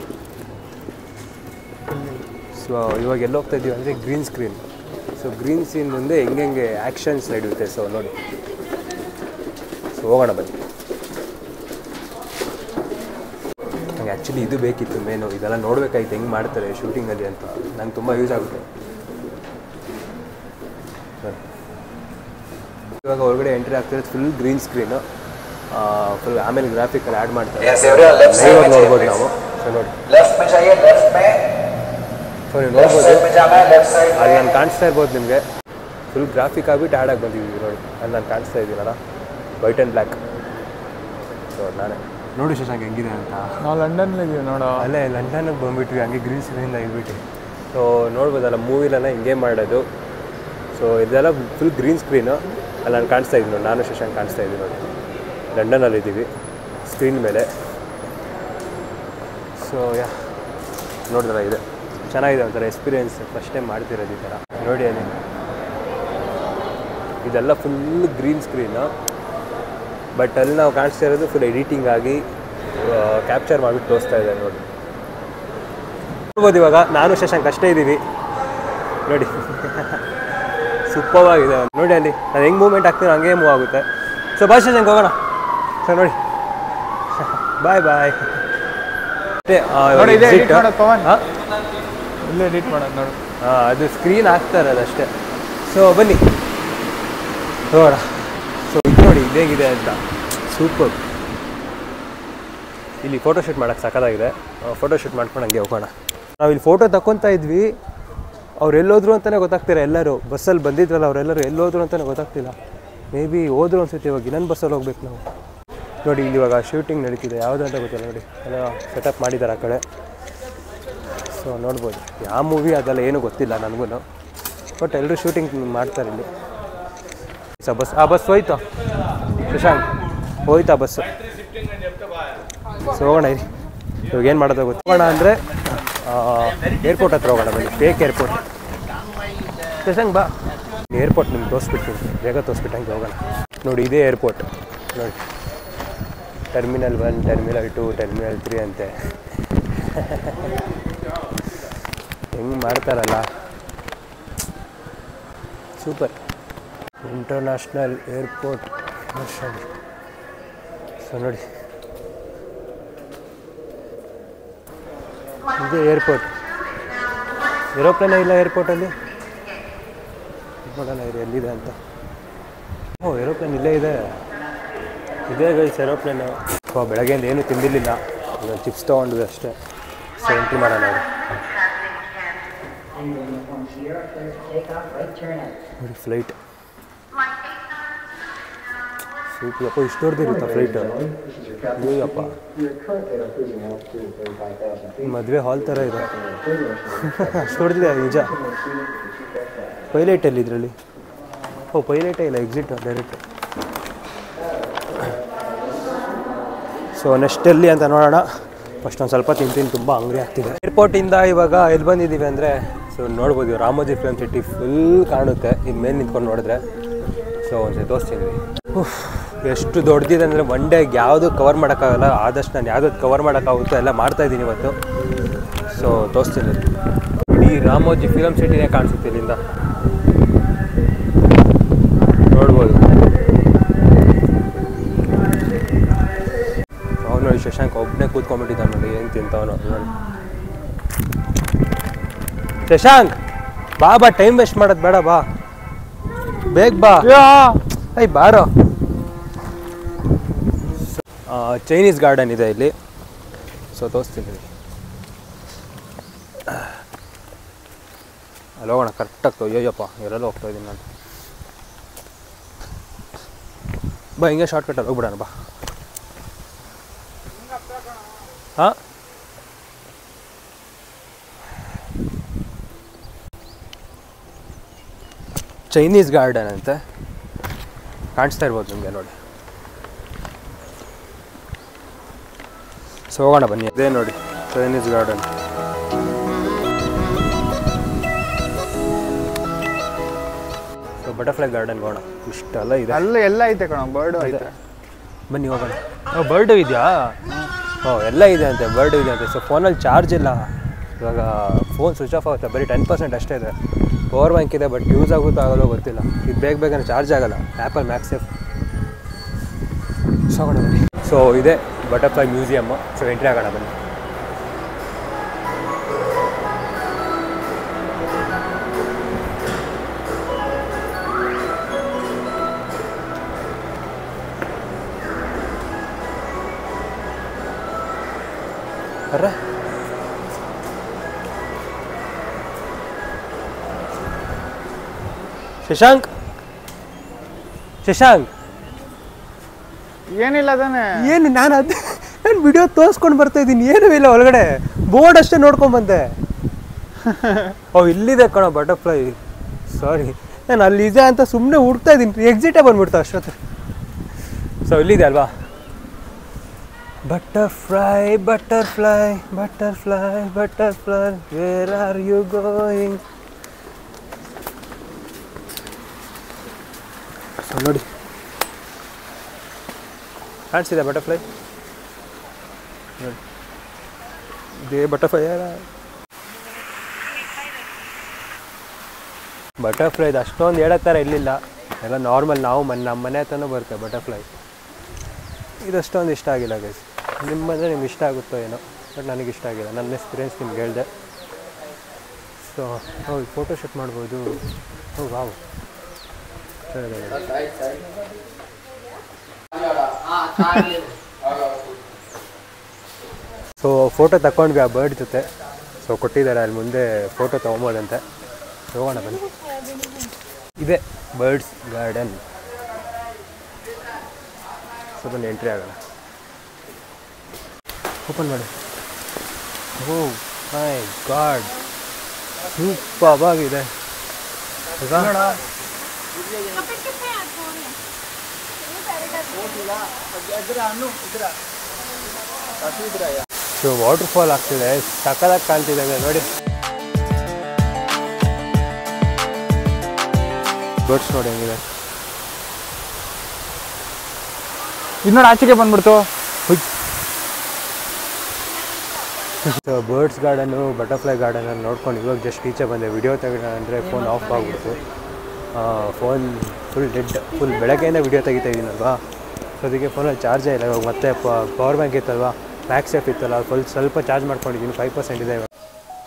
ಸೊ ಇವಾಗ ಎಲ್ಲಿ ಹೋಗ್ತಾ ಇದ್ದೀವಿ ಅಂದರೆ green screen so green screen ಮುಂದೆ ಹೆಂಗೆ ಹೆಂಗೆ ಆ್ಯಕ್ಷನ್ಸ್ ನಡೆಯುತ್ತೆ ಸೊ ನೋಡಿ ಸೊ ಹೋಗೋಣ ಬನ್ನಿ ನಂಗೆ ಆ್ಯಕ್ಚುಲಿ ಇದು ಬೇಕಿತ್ತು ಮೇನು ಇದೆಲ್ಲ ನೋಡ್ಬೇಕಾಯ್ತು ಹೆಂಗೆ ಮಾಡ್ತಾರೆ ಶೂಟಿಂಗಲ್ಲಿ ಅಂತ ನಂಗೆ ತುಂಬ ಯೂಸ್ ಆಗುತ್ತೆ ಬನ್ನಿ. ಇವಾಗ ಹೊರಗಡೆ ಎಂಟ್ರಿ ಆಗ್ತಿರೋದು ಫುಲ್ ಗ್ರೀನ್ ಸ್ಕ್ರೀನು ಫುಲ್ ಆಮೇಲೆ ಗ್ರಾಫಿಕಲ್ಲಿ ಆ್ಯಡ್ ಮಾಡ್ತಾರೆ Yes, everyone left side live में ನೋಡ್ಬೋದು चाहिए, ನಾವು ಸೊ ನೋಡಿ लेफ्ट में जाइए लेफ्ट में ಸೊ ನೀವು लेफ्ट ನೋಡ್ಬೋದು साइड में जाना है लेफ्ट साइड ಅಲ್ಲಿ में ನಾನು ಕಾಣಿಸ್ತಾ ಇರ್ಬೋದು ನಿಮಗೆ ಫುಲ್ ಗ್ರಾಫಿಕ್ ಆಗಿಬಿಟ್ಟು ಆ್ಯಡ್ ಆಗಿ ಬಂದಿದ್ದೀವಿ ನೋಡಿ ಅಲ್ಲಿ ನಾನು ಕಾಣಿಸ್ತಾ ಇದ್ದೀನಲ್ಲ ವೈಟ್ ಆ್ಯಂಡ್ ಬ್ಲ್ಯಾಕ್ ನೋಡಿ ನಾನೇ ನೋಡಿ ಶಶಾಂಕ್ ಹೆಂಗಿದೆ ಅಂತ ನಾವು ಲಂಡನ್ ಇದೀವಿ ನೋಡೋ ಅಲ್ಲೇ ಲಂಡನ್ಗೆ ಬಂದ್ಬಿಟ್ವಿ ಹಂಗೆ ಗ್ರೀನ್ ಸ್ಕ್ರೀನಿಂದ ಇದ್ಬಿಟ್ಟು ಸೊ ನೋಡ್ಬೋದಲ್ಲ ಮೂವಿಲೆಲ್ಲ ಹಿಂಗೆ ಮಾಡೋದು ಸೊ ಇದೆಲ್ಲ ಫುಲ್ ಗ್ರೀನ್ ಸ್ಕ್ರೀನು ಅಲ್ಲಿ ನಾನು ಕಾಣಿಸ್ತಾ ಇದ್ದೀನಿ ನೋಡಿ ನಾನು ಶಶಾಂಕ್ ಕಾಣಿಸ್ತಾ ಇದ್ದೀನಿ ನೋಡಿ ಲಂಡನಲ್ಲಿ ಇದ್ದೀವಿ ಸ್ಕ್ರೀನ್ ಮೇಲೆ ಸೊ ಯಾ ನೋಡಿದ್ರೆ ಇದೆ ಚೆನ್ನಾಗಿದೆ ಒಂಥರ ಎಕ್ಸ್ಪೀರಿಯೆನ್ಸ್ ಫಸ್ಟ್ ಟೈಮ್ ಮಾಡ್ತಿರೋದು ಈ ಥರ ನೋಡಿ ಅಲ್ಲಿ ಇದೆಲ್ಲ ಫುಲ್ ಗ್ರೀನ್ ಸ್ಕ್ರೀನು ಬಟ್ ಅಲ್ಲಿ ನಾವು ಕಾಣಿಸ್ತಾ ಇರೋದು ಫುಲ್ ಎಡಿಟಿಂಗ್ ಆಗಿ ಕ್ಯಾಪ್ಚರ್ ಮಾಡಿಬಿಟ್ಟು ತೋರಿಸ್ತಾ ಇದೆ ನೋಡಿ ನೋಡ್ಬೋದು ಇವಾಗ ನಾನು ಶಶಾಂಕ್ ಅಷ್ಟೇ ಇದ್ದೀವಿ ನೋಡಿ ಸೂಪರ್ವಾಗಿದೆ ನೋಡಿ ಅಲ್ಲಿ ನಾನು ಹೆಂಗೆ ಮೂವ್ಮೆಂಟ್ ಆಗ್ತೀನಿ ಹಂಗೆ ಮೂವ್ ಆಗುತ್ತೆ ಸೊ ಬಾಯ್ ಶಶಾಂಕ್ ಹೋಗೋಣ ಸೊ ನೋಡಿ ಬಾಯ್ ಬಾಯ್ ನೋಡಿ, ಇದೆ edit ಮಾಡೋದು ಪವನ್. ಇಲ್ಲೇ ಎಡಿಟ್ ಮಾಡೋದು ನೋಡು ಹಾಂ ಅದು ಸ್ಕ್ರೀನ್ ಹಾಕ್ತಾ ಇರೋದು ಅಷ್ಟೇ ಸೊ ಬನ್ನಿ ನೋಡ ಸೊ ಇದು ನೋಡಿ ಇದೇಗಿದೆ ಅಂತ ಸೂಪರ್ ಇಲ್ಲಿ ಫೋಟೋ ಶೂಟ್ ಮಾಡೋಕ್ಕೆ ಸಕ್ಕತ್ತಾಗಿದೆ ಫೋಟೋ ಶೂಟ್ ಮಾಡ್ಕೊಂಡು ಹಂಗೆ ಹೋಗೋಣ ನಾವು ಇಲ್ಲಿ ಫೋಟೋ ತಗೊತಾ ಇದ್ವಿ ಅವ್ರು ಎಲ್ಲೋದ್ರು ಅಂತಲೇ ಗೊತ್ತಾಗ್ತಿಲ್ಲ ಎಲ್ಲರೂ ಬಸ್ಸಲ್ಲಿ ಬಂದಿದ್ವಲ್ಲ ಅವರೆಲ್ಲರೂ ಎಲ್ಲೋದ್ರು ಅಂತಲೇ ಗೊತ್ತಾಗ್ತಿಲ್ಲ ಮೇ ಬಿ ಹೋದ್ರು ಅನ್ಸುತ್ತೆ ಇವಾಗ ಇನ್ನೊಂದು ಬಸ್ಸಲ್ಲಿ ಹೋಗ್ಬೇಕು ನಾವು ನೋಡಿ ಇಲ್ಲಿ ಇವಾಗ ಶೂಟಿಂಗ್ ನಡೀತಿದೆ ಯಾವುದು ಅಂತ ಗೊತ್ತಿಲ್ಲ ನೋಡಿ ಎಲ್ಲ ಸೆಟಪ್ ಮಾಡಿದ್ದಾರೆ ಆ ಕಡೆ ಸೊ ನೋಡ್ಬೋದು ಯಾವ ಮೂವಿ ಅದೆಲ್ಲ ಏನೂ ಗೊತ್ತಿಲ್ಲ ನನಗೂ ಬಟ್ ಎಲ್ಲರೂ ಶೂಟಿಂಗ್ ಮಾಡ್ತಾರೆ ಇಲ್ಲಿ ಸೊ ಬಸ್ ಆ ಬಸ್ ಹೋಯ್ತು ಶಶಾಂಕ್ ಹೋಯ್ತಾ ಬಸ್ಸು ಸೊ ಹೋಗೋಣ ಇರಿ ಇವಾಗ ಏನು ಮಾಡೋದು ಗೊತ್ತು ಹೋಗೋಣ ಅಂದರೆ ಏರ್ಪೋರ್ಟ್ ಹತ್ರ ಹೋಗೋಣ ಬನ್ನಿ ಫೇಕ್ ಏರ್ಪೋರ್ಟ್ ಶಶಾಂಕ್ ಬಾ ಏರ್ಪೋರ್ಟ್ ನಿಮ್ಗೆ ತೋರಿಸ್ಬಿಡ್ತೀನಿ ಬೇಗ ತೋರಿಸ್ಬಿಟ್ಟು ಹಂಗೆ ಹೋಗೋಣ ನೋಡಿ ಇದೇ ಏರ್ಪೋರ್ಟ್ ನೋಡಿ terminal one terminal two terminal three ಅಂತೆ ಹೆಂಗೆ ಮಾಡ್ತಾರಲ್ಲ ಸೂಪರ್ ಇಂಟರ್ನ್ಯಾಷನಲ್ ಏರ್ಪೋರ್ಟ್ ಸೊ ನೋಡಿ ಇದು ಏರ್ಪೋರ್ಟ್ ಏರೋಪ್ಲೇನೇ ಇಲ್ಲ ಏರ್ಪೋರ್ಟಲ್ಲಿ ನೋಡೋಣ ಇರಿ ಎಲ್ಲಿದೆ ಅಂತ ಓ ಏರೋಪ್ಲೇನ್ ಇಲ್ಲೇ ಇದೆ ಇದೇ ಗೈಸ್ ಏರೋಪ್ಲೇನು ಓ ಬೆಳಗ್ಗೆಯಿಂದ ಏನೂ ತಿಂದಿರಲಿಲ್ಲ ಒಂದು ಚಿಪ್ಸ್ ತೊಗೊಂಡ್ವಿ ಅಷ್ಟೇ ಸೊ ಎಂಟ್ರಿ ಮಾಡೋಣ ಅವರು ನೋಡಿ ಫ್ಲೈಟ್ ಸೂಪರ್ ಅಪ್ಪ ಇಷ್ಟು ದೊಡ್ಡದಿರುತ್ತಾ ಫ್ಲೈಟ್ ಅಯ್ಯಪ್ಪ ಮದುವೆ ಹಾಲ್ ಥರ ಇದೆ ಅಷ್ಟು ದೊಡ್ಡದಿದೆ ನಿಜ ಪೈಲಟ್ ಎಲ್ಲಿ ಇದರಲ್ಲಿ ಓ ಪೈಲಟೇ ಇಲ್ಲ ಎಕ್ಸಿಟ್ ಡೈರೆಕ್ಟ್ ಸೊ ನೆಕ್ಸ್ಟ್ ಎಲ್ಲಿ ಅಂತ ನೋಡೋಣ ಫಸ್ಟ್ ಒಂದು ಸ್ವಲ್ಪ ತಿಂತೀನಿ ತುಂಬ ಹಂಗ್ರಿ ಆಗ್ತಿದೆ ಏರ್ಪೋರ್ಟಿಂದ ಇವಾಗ ಎಲ್ಲಿ ಬಂದಿದ್ದೀವಿ ಅಂದರೆ ಸೊ ನೋಡ್ಬೋದು ಇವಾಗ ರಾಮೋಜಿ ಫಿಲ್ಮ್ ಸಿಟಿ ಫುಲ್ ಕಾಣುತ್ತೆ ಇನ್ನು ಮೇಲೆ ನಿಂತ್ಕೊಂಡು ನೋಡಿದ್ರೆ ಸೊ ಒಂದು ತೋರಿಸ್ತೀನಿ ಉಫ್, ಎಷ್ಟು ದೊಡ್ಡದಿದೆ ಅಂದರೆ ಒನ್ ಡೇಗೆ ಯಾವುದು ಕವರ್ ಮಾಡೋಕ್ಕಾಗಲ್ಲ ಆದಷ್ಟು ನಾನು ಯಾವ್ದು ಕವರ್ ಮಾಡೋಕ್ಕಾಗುತ್ತೋ ಎಲ್ಲ ಮಾಡ್ತಾಯಿದ್ದೀನಿ ಇವತ್ತು ಸೊ ತೋರಿಸ್ತೀನಿ ಇಡೀ ರಾಮೋಜಿ ಫಿಲಮ್ ಸಿಟಿನೇ ಕಾಣಿಸುತ್ತೆ ಇಲ್ಲಿಂದ ನೋಡ್ಬೋದು ಅವ್ನು ನೋಡಿ ಶಶಾಂಕ್ ಒಬ್ಬನೇ ಕೂತ್ಕೊಂಡ್ಬಿಟ್ಟಿದ್ದಾನೆ ನೋಡಿ ಏನು ತಿಂತವನು ನೋಡಿ ಶಶಾಂಕ್ ಬಾ ಬಾ ಟೈಮ್ ವೇಸ್ಟ್ ಮಾಡೋದು ಬೇಡ ಬಾ ಬೇಗ ಬಾ ಐ ಬಾರೋ ಚೈನೀಸ್ ಗಾರ್ಡನ್ ಇದೆ ಇಲ್ಲಿ ಸೊ ತೋರಿಸ್ತೀನಿ ಇಲ್ಲಿ. ಅಲ್ಲಿ ಹೋಗೋಣ ಕರೆಕ್ಟಾಗಿ ಅಯ್ಯಪ್ಪ ಇವರೆಲ್ಲ ಹೋಗ್ತಾ ಇದ್ದೀನಿ ನಾನು ಬಾ ಹಿಂಗೆ ಶಾರ್ಟ್ ಕಟ್ಟಲ್ಲಿ ಹೋಗ್ಬಿಡೋಣ ಬಾ ಹಾಂ ಚೈನೀಸ್ ಗಾರ್ಡನ್ ಅಂತೆ ಕಾಣಿಸ್ತಾ ಇರ್ಬೋದು ನಿಮಗೆ ನೋಡಿ ಸೊ ಹೋಗೋಣ ಬನ್ನಿ ಅದೇ ನೋಡಿ Chinese garden so butterfly garden ಹೋಗೋಣ ಇಷ್ಟೆಲ್ಲ ಇದೆ ಅಲ್ಲಿ ಎಲ್ಲ ಐತೆ ಕಣ ಬರ್ಡು ಐತೆ ಬನ್ನಿ ಹೋಗೋಣ ಬರ್ಡು ಇದೆಯಾ ಓ ಎಲ್ಲ ಇದೆ ಅಂತೆ ಬರ್ಡು ಇದೆ ಅಂತೆ ಸೊ ಫೋನಲ್ಲಿ ಚಾರ್ಜ್ ಇಲ್ಲ ಇವಾಗ ಫೋನ್ ಸ್ವಿಚ್ ಆಫ್ ಆಗುತ್ತೆ ಬರೀ ಟೆನ್ ಪರ್ಸೆಂಟ್ ಅಷ್ಟೇ ಇದೆ ಪವರ್ ಬ್ಯಾಂಕ್ ಇದೆ ಬಟ್ ಯೂಸ್ ಆಗುತ್ತೋ ಆಗೋಲ್ಲೋ ಗೊತ್ತಿಲ್ಲ ಇದು ಬೇಗ ಬೇಗನೆ ಚಾರ್ಜ್ ಆಗಲ್ಲ ಆ್ಯಪಲ್ ಮ್ಯಾಕ್ಸೇಫ್ ಸೊ ಹೋಗೋಣ ಬನ್ನಿ ಸೊ ಇದೆ ಬಟರ್ಫ್ಲೈ ಮ್ಯೂಸಿಯಮ್ಮು ಸೊ ಎಂಟ್ರಿ ಆಗೋಣ ಬನ್ನಿ ಅರ್ರೆ ಶಶಾಂಕ್ ಶಶಾಂಕ್ ಏನಿಲ್ಲ ತಾನೆ ಏನು ನಾನು ಅದು ನಾನು ವಿಡಿಯೋ ತೋರಿಸ್ಕೊಂಡು ಬರ್ತಾ ಇದ್ದೀನಿ ಏನೂ ಇಲ್ಲ ಒಳಗಡೆ ಬೋರ್ಡ್ ಅಷ್ಟೇ ನೋಡ್ಕೊಂಡು ಬಂದೆ ಓ ಇಲ್ಲಿದೆ ಕಣೋ ಬಟರ್ಫ್ಲೈ ಸಾರಿ ನಾನು ಅಲ್ಲಿ ಇದೆ ಅಂತ ಸುಮ್ಮನೆ ಹುಡ್ತಾ ಇದ್ದೀನಿ ಎಕ್ಸಿಟೇ ಬಂದ್ಬಿಡ್ತಾ ಅಷ್ಟೊತ್ತು ಸೊ ಇಲ್ಲಿದೆ ಅಲ್ವಾ butterfly butterfly butterfly butterfly where are you going so ನೋಡಿ ಕಾಣಿಸಿದೆ ಬಟರ್ಫ್ಲೈ ನೋಡಿ ಇದೇ ಬಟರ್ಫ್ಲೈ ಬಟರ್ಫ್ಲೈದು ಅಷ್ಟೊಂದು ಹೇಳೋ ಥರ ಇರಲಿಲ್ಲ ಎಲ್ಲ ನಾರ್ಮಲ್ ನಾವು ಮನೆ ನಮ್ಮ ಮನೆ ಹತ್ರನೂ ಬರುತ್ತೆ ಬಟರ್ಫ್ಲೈ ಇದಷ್ಟೊಂದು ಇಷ್ಟ ಆಗಿಲ್ಲ ಗೈಸ್ ನಿಮ್ಮ ಬಂದರೆ ನಿಮ್ಗೆ ಇಷ್ಟ ಆಗುತ್ತೋ ಏನೋ ಬಟ್ ನನಗೆ ಇಷ್ಟ ಆಗಿಲ್ಲ ನನ್ನ ಎಕ್ಸ್ಪೀರಿಯನ್ಸ್ ನಿಮ್ಗೆ ಹೇಳಿದೆ ಸೊ ಹೌದು ಫೋಟೋ ಶೂಟ್ ಮಾಡ್ಬೋದು ಹೌದು ವಾವ್ ಸೊ ಫೋಟೋ ತಗೊಂಡ್ವಿ ಆ ಬರ್ಡ್ ಜೊತೆ ಸೊ ಕೊಟ್ಟಿದ್ದಾರೆ ಅಲ್ಲಿ ಮುಂದೆ ಫೋಟೋ ತೊಗೊಬೋದಂತೆ ಹೋಗೋಣ ಬನ್ನಿ ಇದೆ ಬರ್ಡ್ಸ್ ಗಾರ್ಡನ್ ಸೊ ಬನ್ನಿ ಎಂಟ್ರಿ ಆಗೋಣ ಓಪನ್ ಮಾಡಿ ಓ ಮೈ ಗಾಡ್ ಸೂಪರ್ ಆಗಿದೆ ಹೌದಾ? ಸೊ ವಾಟರ್ ಫಾಲ್ ಆಗ್ತಿದೆ ಸಕ್ಕದಾಗಿ ಕಾಣ್ತಿದೆ ನೋಡಿ ಬರ್ಡ್ಸ್ ನೋಡಿ ಹೆಂಗಿದೆ ಇನ್ನೊಂದು ಆಚೆಗೆ ಬಂದ್ಬಿಡ್ತು ಸೊ ಬರ್ಡ್ಸ್ ಗಾರ್ಡನು ಬಟರ್ಫ್ಲೈ ಗಾರ್ಡನಲ್ಲಿ ನೋಡ್ಕೊಂಡು ಇವಾಗ ಜಸ್ಟ್ ಈಚೆ ಬಂದೆ ವಿಡಿಯೋ ತೆಗೋಣ ಅಂದರೆ ಫೋನ್ ಆಫ್ ಆಗಿಬಿಡ್ತು ಫೋನ್ ಫುಲ್ ಡೆಡ್ ಫುಲ್ ಬೆಳಗ್ಗೆಯಿಂದ ವಿಡಿಯೋ ತೆಗಿತಾ ಇದ್ದೀನಲ್ವಾ ಸೊ ಅದಕ್ಕೆ ಫೋನಲ್ಲಿ ಚಾರ್ಜೇ ಇಲ್ಲ ಇವಾಗ ಮತ್ತೆ ಪವರ್ ಬ್ಯಾಂಕ್ ಇತ್ತಲ್ವಾ ಮ್ಯಾಕ್ಸ್ ಸೇಫ್ ಇತ್ತಲ್ಲ ಫುಲ್ ಸ್ವಲ್ಪ ಚಾರ್ಜ್ ಮಾಡ್ಕೊಂಡಿದ್ದೀನಿ ಫೈವ್ ಪರ್ಸೆಂಟ್ ಇದೆ ಇವಾಗ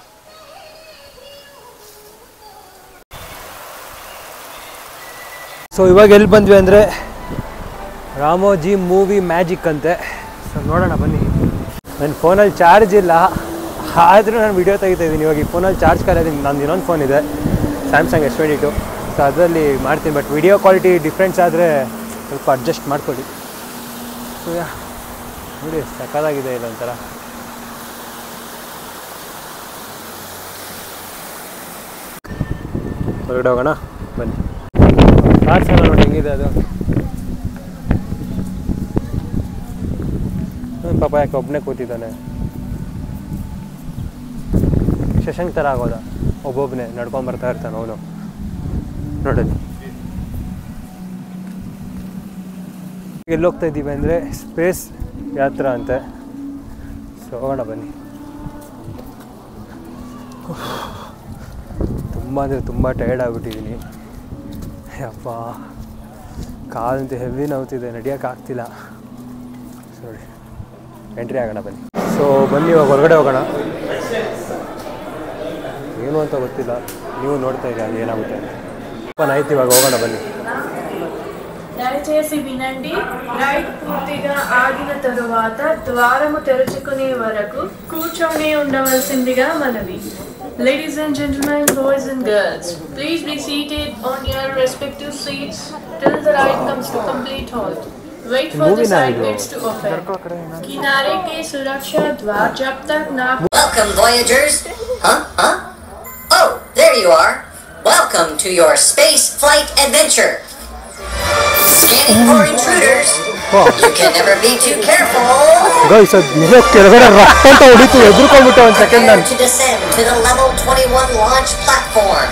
ಸೊ ಇವಾಗ ಎಲ್ಲಿ ಬಂದ್ವಿ ಅಂದರೆ ರಾಮೋಜಿ ಮೂವಿ ಮ್ಯಾಜಿಕ್ ಅಂತೆ ಸೊ ನೋಡೋಣ ಬನ್ನಿ ನನ್ನ ಫೋನಲ್ಲಿ ಚಾರ್ಜ್ ಇಲ್ಲ ಆದರೂ ನಾನು ವಿಡಿಯೋ ತೆಗಿತಾ ಇದ್ದೀನಿ ಇವಾಗ ಈ ಫೋನಲ್ಲಿ ಚಾರ್ಜ್ ಕಲಿಯೋದೀನಿ ನಂದು ಇನ್ನೊಂದು ಫೋನ್ ಇದೆ Samsung S twenty two so ಅದರಲ್ಲಿ ಮಾಡ್ತೀನಿ ಬಟ್ ವಿಡಿಯೋ ಕ್ವಾಲಿಟಿ ಡಿಫ್ರೆನ್ಸ್ ಆದರೆ ಸ್ವಲ್ಪ ಅಡ್ಜಸ್ಟ್ ಮಾಡ್ಕೊಳ್ಳಿ ಸೊ ಯಾ ನೋಡಿ ಸಕ್ಕದಾಗಿದೆ ಇಲ್ಲ ಒಂಥರ ಹೊರಗಡೆ ಹೋಗೋಣ ಬನ್ನಿ ಕಾರ್ಸ್ ಎಲ್ಲ ನೋಡಿ ಹೆಂಗಿದೆ ಅದು ಹ್ಮ್, ಪಾಪ ಯಾಕೆ ಒಬ್ಬನೇ ಕೂತಿದ್ದಾನೆ ಶಶಾಂಕ್ ಥರ ಆಗೋದ ಒಬ್ಬೊಬ್ಬನೇ ನಡ್ಕೊಂಬರ್ತಾ ಇರ್ತಾನೆ ಅವನು ನೋಡಲಿ ಎಲ್ಲಿ ಹೋಗ್ತಾ ಇದ್ದೀವಿ ಅಂದರೆ ಸ್ಪೇಸ್ ಯಾತ್ರಾ ಅಂತೆ ಸೊ ಹೋಗೋಣ ಬನ್ನಿ ತುಂಬ ಅಂದರೆ ತುಂಬ ಟಯರ್ಡ್ ಆಗಿಬಿಟ್ಟಿದ್ದೀನಿ ಯಪ್ಪ ಕಾಲಂತೂ ಹೆವಿ ನೋವ್ತಿದೆ ನಡೆಯೋಕ್ಕಾಗ್ತಿಲ್ಲ ಸಾರಿ ಎಂಟ್ರಿ ಆಗೋಣ ಬನ್ನಿ ಸೊ ಬನ್ನಿ ಇವಾಗ ಹೊರಗಡೆ ಹೋಗೋಣ ಏನು ಅಂತ ಗೊತ್ತಿಲ್ಲ ನೀವು ನೋಡ್ತಾ ಇರಿ ಅದು ಏನಾಗುತ್ತೆ ಅಂತ ಓಪನ್ ಆಯ್ತು ಇವಾಗ ಹೋಗೋಣ ಬನ್ನಿ దయచేసి వినండి రైడ్ పూర్తిగా ఆగిన తరువాత ద్వారము తెరుచుకునే వరకు కూర్చొని ఉండవలసిందిగా మనవి ladies and gentlemen boys and girls please be seated on your respective seats till the ride comes to complete halt wait for the Movie side night, beds to open किनारे के सुरक्षा द्वार जब तक ना Welcome, Voyagers. Huh? Huh? Oh, there you are. Welcome to your space flight adventure. Scanning for intruders. You can never be too careful. Guys ಅದು ನಿಜ ಕೆಳಗಡೆ ರಕ್ತ ಅಂತ ಹೊಡಿತು ಎದುರ್ಕೊಂಡ್ಬಿಟ್ಟೆ ಒಂದು ಸೆಕೆಂಡ್ Prepare ನಾನು to descend to the level 21 launch platform.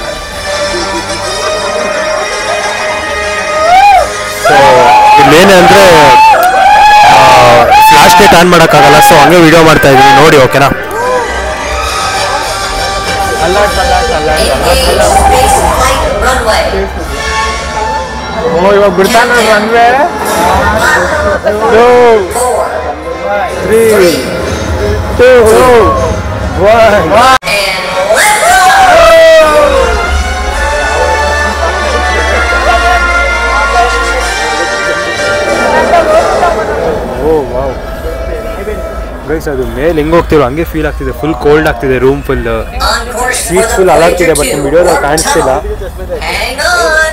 So ಇಲ್ಲೇನೆ ಅಂದರೆ ಫ್ಲಾಶ್ ಲೈಟ್ ಆನ್ ಮಾಡೋಕ್ಕಾಗಲ್ಲ ಸೊ ಹಂಗೆ ವಿಡಿಯೋ ಮಾಡ್ತಾ ಇದ್ದೀನಿ ನೋಡಿ ಓಕೆನಾ Engage space flight runway. ಓ ಇವಾಗ ಬಿಡ್ತಾನೆ runway Four, three three, two one and lift off. ಓ ವಾವ್ ಗೈಸ್ ಅದು ಮೇಲೆ ಹೆಂಗೆ ಹೋಗ್ತಿರೋ ಹಂಗೆ ಫೀಲ್ ಆಗ್ತಿದೆ ಫುಲ್ ಕೋಲ್ಡ್ ಆಗ್ತಿದೆ room full On course for seat the full ಅಲಾಡ್ತಿದೆ Voyager ಬಟ್ ನಿಮ್ಮ 2 ವಿಡಿಯೋದಲ್ಲಿ warp ಕಾಣಿಸ್ತಿಲ್ಲ tunnel. Hang on.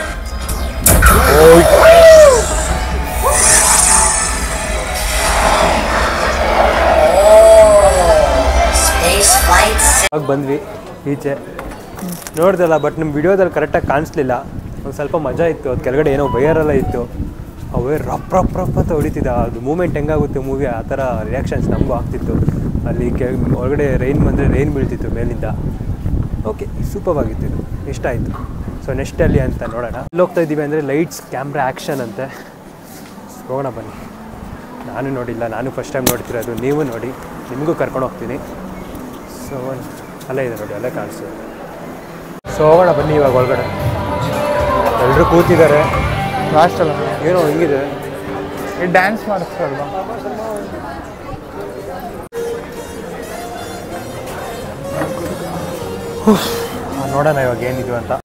Space flight sim- ಆಗ ಬಂದ್ವಿ ಈಚೆ ನೋಡ್ದಲ್ಲ ಬಟ್ ನಿಮ್ಮ ವಿಡಿಯೋದಲ್ಲಿ ಕರೆಕ್ಟಾಗಿ ಕಾಣಿಸ್ಲಿಲ್ಲ ಒಂದು ಸ್ವಲ್ಪ ಮಜಾ ಇತ್ತು ಅದು ಕೆಳಗಡೆ ಏನೋ ವೈಯರೆಲ್ಲ ಇತ್ತು ಆ ವೈರ್ ರಪ್ ರಪ್ ರಪ್ ಅಂತ ಹೊಡಿತಿದ್ದ ಅದು ಮೂಮೆಂಟ್ ಹೆಂಗಾಗುತ್ತೆ ಮೂವಿ ಆ ಥರ ರಿಯಾಕ್ಷನ್ಸ್ ನಮಗೂ ಆಗ್ತಿತ್ತು ಅಲ್ಲಿ ಕೆ ಒಳಗಡೆ ರೈನ್ ಬಂದರೆ ರೈನ್ ಬೀಳ್ತಿತ್ತು ಮೇಲಿಂದ ಓಕೆ ಸೂಪರ್ ಆಗಿತ್ತು ಇದು ಇಷ್ಟ ಆಯಿತು ಸೊ ನೆಕ್ಸ್ಟ್ ಅಲ್ಲಿ ಅಂತ ನೋಡೋಣ ಎಲ್ಲಿ ಹೋಗ್ತಾ ಇದ್ದೀವಿ ಅಂದರೆ ಲೈಟ್ಸ್ ಕ್ಯಾಮ್ರಾ ಆ್ಯಕ್ಷನ್ ಅಂತೆ ಹೋಗೋಣ ಬನ್ನಿ ನಾನು ನೋಡಿಲ್ಲ ನಾನು ಫಸ್ಟ್ ಟೈಮ್ ನೋಡ್ತಿರೋದು ನೀವು ನೋಡಿ ನಿಮಗೂ ಕರ್ಕೊಂಡು ಹೋಗ್ತೀನಿ ಸೊ ಅಲ್ಲೇ ಇದೆ ನೋಡಿ ಅಲ್ಲೇ ಕಾಣಿಸ್ತು ಸೊ ಹೋಗೋಣ ಬನ್ನಿ ಇವಾಗ ಒಳಗಡೆ ಎಲ್ಲರೂ ಕೂತಿದ್ದಾರೆ ಲಾಸ್ಟ್ ಅಲ್ಲ ಏನೋ ಹಿಂಗಿದೆ ಈ ಡ್ಯಾನ್ಸ್ ಮಾಡಿಸ್ತಾರಲ್ವಾ ನೋಡೋಣ ಇವಾಗ ಏನಿದು ಅಂತ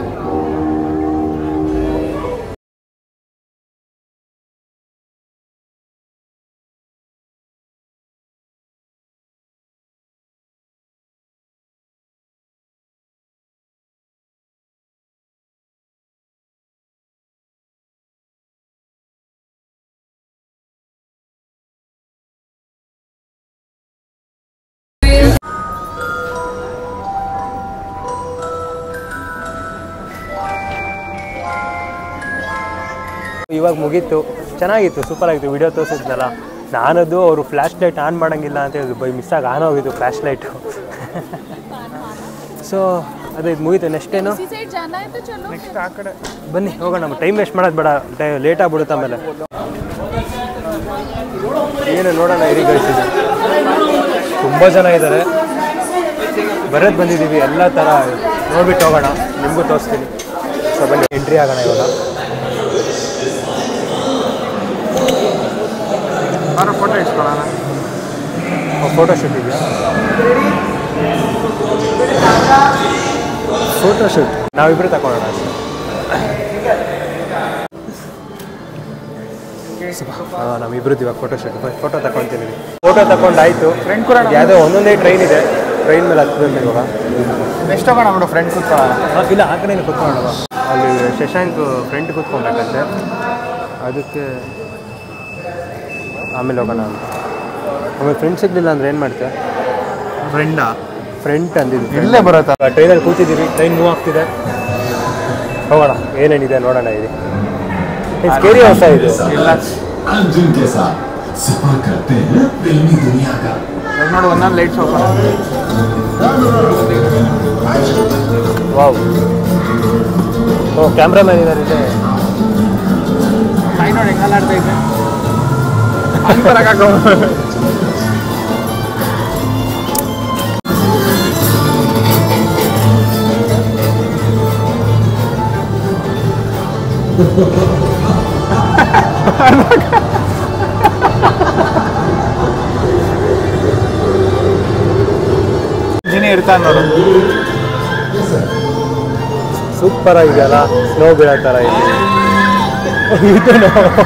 ಇವಾಗ ಮುಗೀತು ಚೆನ್ನಾಗಿತ್ತು ಸೂಪರ್ ಆಗಿತ್ತು ವಿಡಿಯೋ ತೋರಿಸಿದ್ನಲ್ಲ ನಾನದು ಅವರು ಫ್ಲ್ಯಾಶ್ ಲೈಟ್ ಆನ್ ಮಾಡೋಂಗಿಲ್ಲ ಅಂತ ಹೇಳಿದ್ರು ಬೈ ಮಿಸ್ಸಾಗಿ ಆನ್ ಹೋಗಿತ್ತು ಫ್ಲ್ಯಾಶ್ ಲೈಟು ಸೊ ಅದೇ ಇದು ಮುಗೀತು ನೆಕ್ಸ್ಟ್ ಏನು ನೆಕ್ಸ್ಟ್ ಆ ಕಡೆ ಬನ್ನಿ ಹೋಗೋಣ ಟೈಮ್ ವೇಸ್ಟ್ ಮಾಡೋದು ಬೇಡ ಲೇಟ್ ಆಗ್ಬಿಡುತ್ತೆ ಆಮೇಲೆ ಏನು ನೋಡೋಣ ಇರಿ ಗಳಿಸಿದೆ ತುಂಬ ಜನ ಇದ್ದಾರೆ ಬರೋದು ಬಂದಿದ್ದೀವಿ ಎಲ್ಲ ಥರ ನೋಡ್ಬಿಟ್ಟು ಹೋಗೋಣ ನಿಮಗೂ ತೋರಿಸ್ತೀನಿ ಸೊ ಬನ್ನಿ ಎಂಟ್ರಿ ಆಗೋಣ ಇವಾಗ ಅವರ ಫೋಟೋ ಇಸ್ಕೊಳ್ಳೋಣ ಫೋಟೋ ಶೂಟ್ ಇದೆಯಾ ಫೋಟೋ ಶೂಟ್ ನಾವಿಬ್ಬರು ತಗೊಳ್ಳೋಣ ಅಷ್ಟೇ ಹಾಂ ನಾವಿಬ್ರದ್ದು ಇವಾಗ ಫೋಟೋ ಶೂಟ್ ಫೋಟೋ ತಗೊಳ್ತೀನಿ ಫೋಟೋ ತಗೊಂಡಾಯ್ತು ಫ್ರೆಂಡ್ ಕೂಡ ಯಾವುದೋ ಒಂದೊಂದೇ ಟ್ರೈನ್ ಇದೆ ಟ್ರೈನ್ ಮೇಲೆ ಹತ್ತಬೇಕು ಇವಾಗ ನೆಕ್ಸ್ಟ್ ಹೋಗೋಣ ಬಿಡು ಫ್ರೆಂಡ್ ಕೂತ್ಕೊಳ್ಳೋಣ ಹಾಂ ಇಲ್ಲ ಆ ಕಡೆಯಿಂದ ಕೂತ್ಕೊಳ್ಳೋಣ ಅಲ್ಲಿ ಶಶಾಂಕ್ ಫ್ರೆಂಡ್ ಕೂತ್ಕೊಬೇಕಂತೆ ಅದಕ್ಕೆ ಆಮೇಲೆ ಹೋಗೋಣ ಅಂತ ಆಮೇಲೆ ಫ್ರೆಂಡ್ ಸಿಗಲಿಲ್ಲ ಅಂದ್ರೆ ಏನು ಮಾಡ್ತೀಯ ಫ್ರೆಂಡಾ ಫ್ರೆಂಟ್ ಅಂದಿದ್ದು ಇಲ್ಲೇ ಬರುತ್ತಾ ಟ್ರೈನಲ್ಲಿ ಕೂತಿದ್ದೀವಿ ಟ್ರೈನ್ ಮೂವ್ ಆಗ್ತಿದೆ ಹೋಗೋಣ ಏನೇನಿದೆ ನೋಡೋಣ ಇಲ್ಲಿ ಸ್ಕೇರಿ ಹೊಸ ಇದು ಇಲ್ಲ अर्जुन के साथ सफर करते हैं फिल्मी दुनिया का ಇವಾಗ ನೋಡು ಒಂದೊಂದು ಲೈಟ್ಸ್ ಓಪನ್ ವಾವ್ ಓ ಕ್ಯಾಮ್ರಾಮ್ಯಾನ್ ಇದ್ದಾರೆ ಇದೆ ತಾಯಿ ನೋಡಿ ಹೆಂಗಲ್ಲ ಆಡ್ತಾ ಇದ್ದೆ ಹಂಗೆ ಬರೋಕ್ಕಾಗೋ ಜಿನಿ ಇರ್ತಾನೆ ನೋಡು ಸೂಪರ್ ಆಗಿದೆಯಲ್ಲ ಸ್ನೋ ಬೀಳೋ ಥರ ಇದೆ ಇದನ್ನು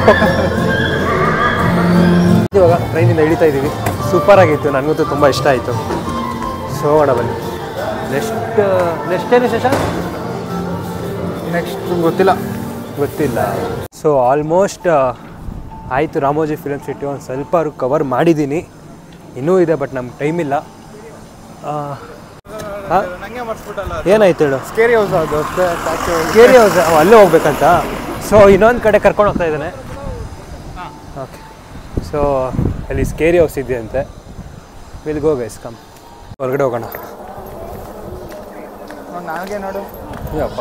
ಇವಾಗ ಟ್ರೈನಿಂದ ಇಳಿತಾ ಇದ್ದೀವಿ ಸೂಪರ್ ಆಗಿತ್ತು ನನಗಂತೂ ತುಂಬ ಇಷ್ಟ ಆಯಿತು ಸೊ ಹೋಗೋಣ ಬನ್ನಿ ನೆಕ್ಸ್ಟ್ ನೆಕ್ಸ್ಟ್ ಏನು ವಿಶೇಷ ನೆಕ್ಸ್ಟ್ ಗೊತ್ತಿಲ್ಲ ಗೊತ್ತಿಲ್ಲ ಸೊ ಆಲ್ಮೋಸ್ಟ್ ಆಯಿತು ರಾಮೋಜಿ ಫಿಲಮ್ ಸಿಟಿ ಒಂದು ಸ್ವಲ್ಪ ಕವರ್ ಮಾಡಿದ್ದೀನಿ ಇನ್ನೂ ಇದೆ ಬಟ್ ನಮ್ಗೆ ಟೈಮ್ ಇಲ್ಲ ಆ, ಆ, ನಂಗೆ ಮರ್ಸ್ಬಿಟ್ಟಲ್ಲ ಏನಾಯ್ತು ಹೇಳು ಸ್ಕೇರಿ ಹೌಸ್ ಅದು ಅಷ್ಟೇ ಸಾಕು ಕೇರಿ ಹೌಸ್ ಅವ್ ಅಲ್ಲೇ ಹೋಗ್ಬೇಕಂತ ಸೊ ಇನ್ನೊಂದು ಕಡೆ ಕರ್ಕೊಂಡು ಹೋಗ್ತಾ ಇದ್ದಾನೆ ಓಕೆ ಸೊ ಅಲ್ಲಿ ಸ್ಕೇರಿ ಹೌಸ್ ಇದೆಯಂತೆ ವಿಲ್ ಗೋ ಗೈಸ್ ಕಮ್ ಹೊರಗಡೆ ಹೋಗೋಣ ನೋಡು, ನನಗೆ ನೋಡು ಯಪ್ಪ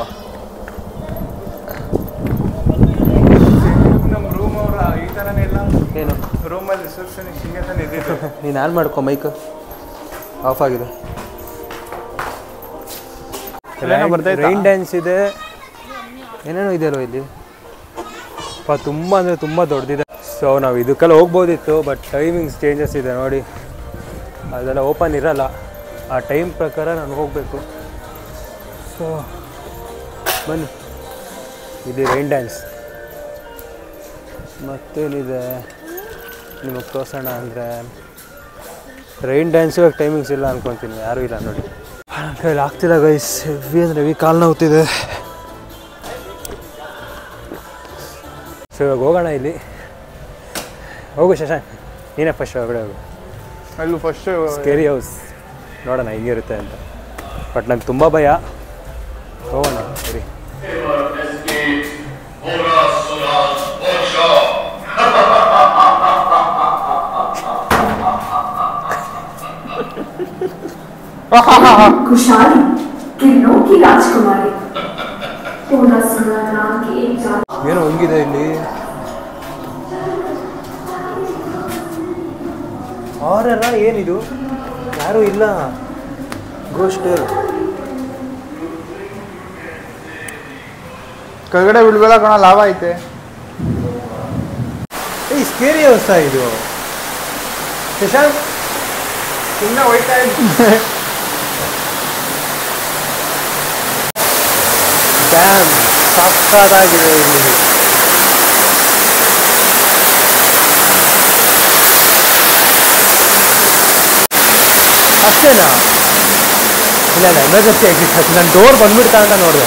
ನಮ್ಮ ರೂಮ್ ಅವರ ಈ ಥರನೇ ಇಲ್ಲ ಏನು ರೂಮಲ್ಲಿ ರಿಸೆಪ್ಷನಿಸ್ಟ್ ಹಿಂಗೆ ತಾನೇ ಇದ್ದಿದ್ದು ನೀನು ಆನ್ ಮಾಡ್ಕೊ ಮೈಕ್ ಆಫ್ ಆಗಿದೆ ಇಲ್ಲೇನೋ ಬರ್ತೈತಾ? ರೈನ್ ಡ್ಯಾನ್ಸ್ ಇದೆ ಏನೇನೋ ಇದೆಯಲ್ಲೋ ಇಲ್ಲಿ ಅಪ್ಪ ತುಂಬ ಅಂದರೆ ತುಂಬ ದೊಡ್ಡದಿದೆ ಸೊ ನಾವು ಇದಕ್ಕೆಲ್ಲ ಹೋಗ್ಬೋದಿತ್ತು ಬಟ್ ಟೈಮಿಂಗ್ಸ್ ಚೇಂಜಸ್ ಇದೆ ನೋಡಿ ಅದೆಲ್ಲ ಓಪನ್ ಇರಲ್ಲ ಆ ಟೈಮ್ ಪ್ರಕಾರ ನಾನು ಹೋಗಬೇಕು ಸೊ ಬನ್ನಿ ಇಲ್ಲಿ ರೈನ್ ಡ್ಯಾನ್ಸ್ ಮತ್ತೇನಿದೆ ನಿಮಗೆ ತೋರ್ಸೋಣ ಅಂದರೆ ರೈನ್ ಡ್ಯಾನ್ಸ್ ಇವಾಗ ಟೈಮಿಂಗ್ಸ್ ಇಲ್ಲ ಅನ್ಕೊತೀನಿ ಯಾರೂ ಇಲ್ಲ ನೋಡಿ ನನ್ನ ಕೈಲಿ ಆಗ್ತಿಲ್ಲ ಗೈಸ್ ಹೆವಿ ಅಂದರೆ ಹೆವಿ ಕಾಲು ನೋವ್ತಿದೆ ಸೊ ಇವಾಗ ಹೋಗೋಣ ಇಲ್ಲಿ ಹೋಗು ಶಶಾಂಕ್ ನೀನೇ ಫಸ್ಟ್ ಹೊರಗಡೆ ಹೋಗು ಅಲ್ಲೂ ಫಸ್ಟು ಸ್ಕೇರಿ ಹೌಸ್ ನೋಡೋಣ ಹೆಂಗಿರುತ್ತೆ ಅಂತ ಬಟ್ ನಂಗೆ ತುಂಬ ಭಯ ಹೋಗೋಣ ಸರಿ खुशहाली किरणों की राजकुमारी पूरा सुना नाम की एक जान ಏನೋ ಹಂಗಿದೆ ಇಲ್ಲಿ ಅವರೆಲ್ಲ ಏನಿದು ಯಾರೂ ಇಲ್ಲ ಗೋಸ್ಟ್ ಕೆಳಗಡೆ ಬೀಳ್ಬೇಡ ಕಣ ಲಾಭ ಐತೆ ಈ ಸ್ಕೇರಿ ಅವಸ್ಥಾ ಇದು ಶಶಾಂಕ್ ಸುಮ್ಮನೆ ಹೋಯ್ತಾ ಡ್ಯಾಮ್ ಸಕ್ಕತ್ತಾಗಿದೆ ಇಲ್ಲಿ ಅಷ್ಟೇನಾ ಇಲ್ಲ ಇಲ್ಲ ಎಮರ್ಜೆನ್ಸಿ ಎಕ್ಸಿಟ್ ಹಾಕಿ ನಾನು ಡೋರ್ ಬಂದ್ಬಿಡ್ತಾ ಅಂತ ನೋಡಿದೆ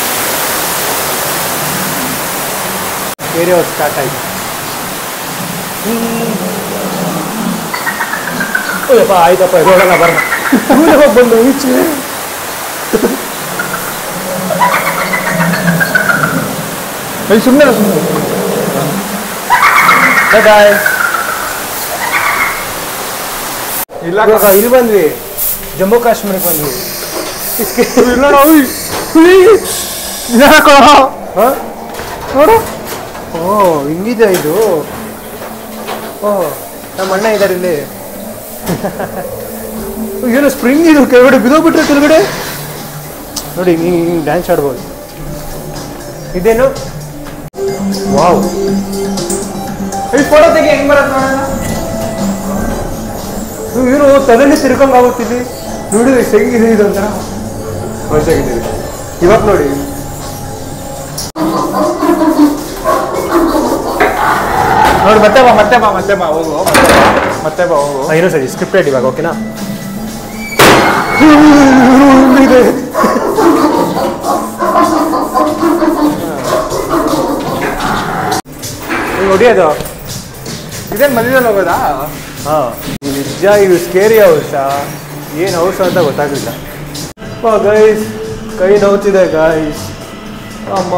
ಏರಿಯಾ ಸ್ಟಾರ್ಟ್ ಆಯ್ತು ಅಯ್ಯಪ್ಪ ಆಯ್ತಪ್ಪ ನೋಡೋಣ ಬರೋಣ ಇವ್ನೇ ಹೋಗಿ ಬಂದು ಈಚೆ ಸುಮ್ಮನೆ ಸುಮ್ಮನೆ ಬಾಯ್ ಇಲ್ಲ ಇವಾಗ ಇಲ್ಲಿ ಬಂದ್ವಿ ಜಮ್ಮು ಕಾಶ್ಮೀರಕ್ಕೆ ಬಂದ್ವಿ ಇಲ್ಲ ನಾವು ಯಾಕೋ ಹಾ? ನೋಡು ಓ ಹಿಂಗಿದೆ ಇದು ಓ ನಮ್ಮ ಅಣ್ಣ ಇದ್ದಾರೆ ಇಲ್ಲಿ ಏನು ಸ್ಪ್ರಿಂಗ್ ಇದು ಕೆಳಗಡೆ ಬಿದ್ದೋಗ್ಬಿಟ್ರೆ ಕೆಳಗಡೆ ನೋಡಿ ಹಿಂಗೆ ಹಿಂಗೆ ಡ್ಯಾನ್ಸ್ ಆಡ್ಬೋದು ಇದೇನು ವಾವ್ ಈ ಫೋಟೋ ತೆಗಿ ಹೆಂಗ್ ಬರತ್ ನೋಡೋಣ ಏನು ತಲೆನೇ ತಿರ್ಕೊಂಡ್ ಆಗುತ್ತಿಲ್ಲಿ ನೋಡಿ ಹೆಂಗಿದೆ ಇದು ಒಂಥರ ಮಜಾಗಿದೆ ಇವಾಗ ನೋಡಿ ನೋಡಿ ಮತ್ತೆ ಬಾ ಮತ್ತೆ ಬಾ ಮತ್ತೆ ಬಾ ಹೋಗು ಮತ್ತೆ ಬಾ ಮತ್ತೆ ಬಾ ಹೋಗು ಏನೋ ಸರಿ ಸ್ಕ್ರಿಪ್ಟೆಡ್ ಇವಾಗ ಓಕೆನಾ ಇದೆ ಹಿಂಗ್ ಹೊಡಿಯೋದು ಇದೇನ್ ಮಧ್ಯದಲ್ಲಿ ಹೋಗೋದಾ ಹಾ ನಿಜ ಇದು ಸ್ಕೇರಿ ಹೌಸ ಏನು ಹೌಸ ಅಂತ ಗೊತ್ತಾಗಲಿಲ್ಲ ಗೈಸ್ ಕೈ ನೋವ್ತಿದೆ ಗೈಸ್ ಅಮ್ಮ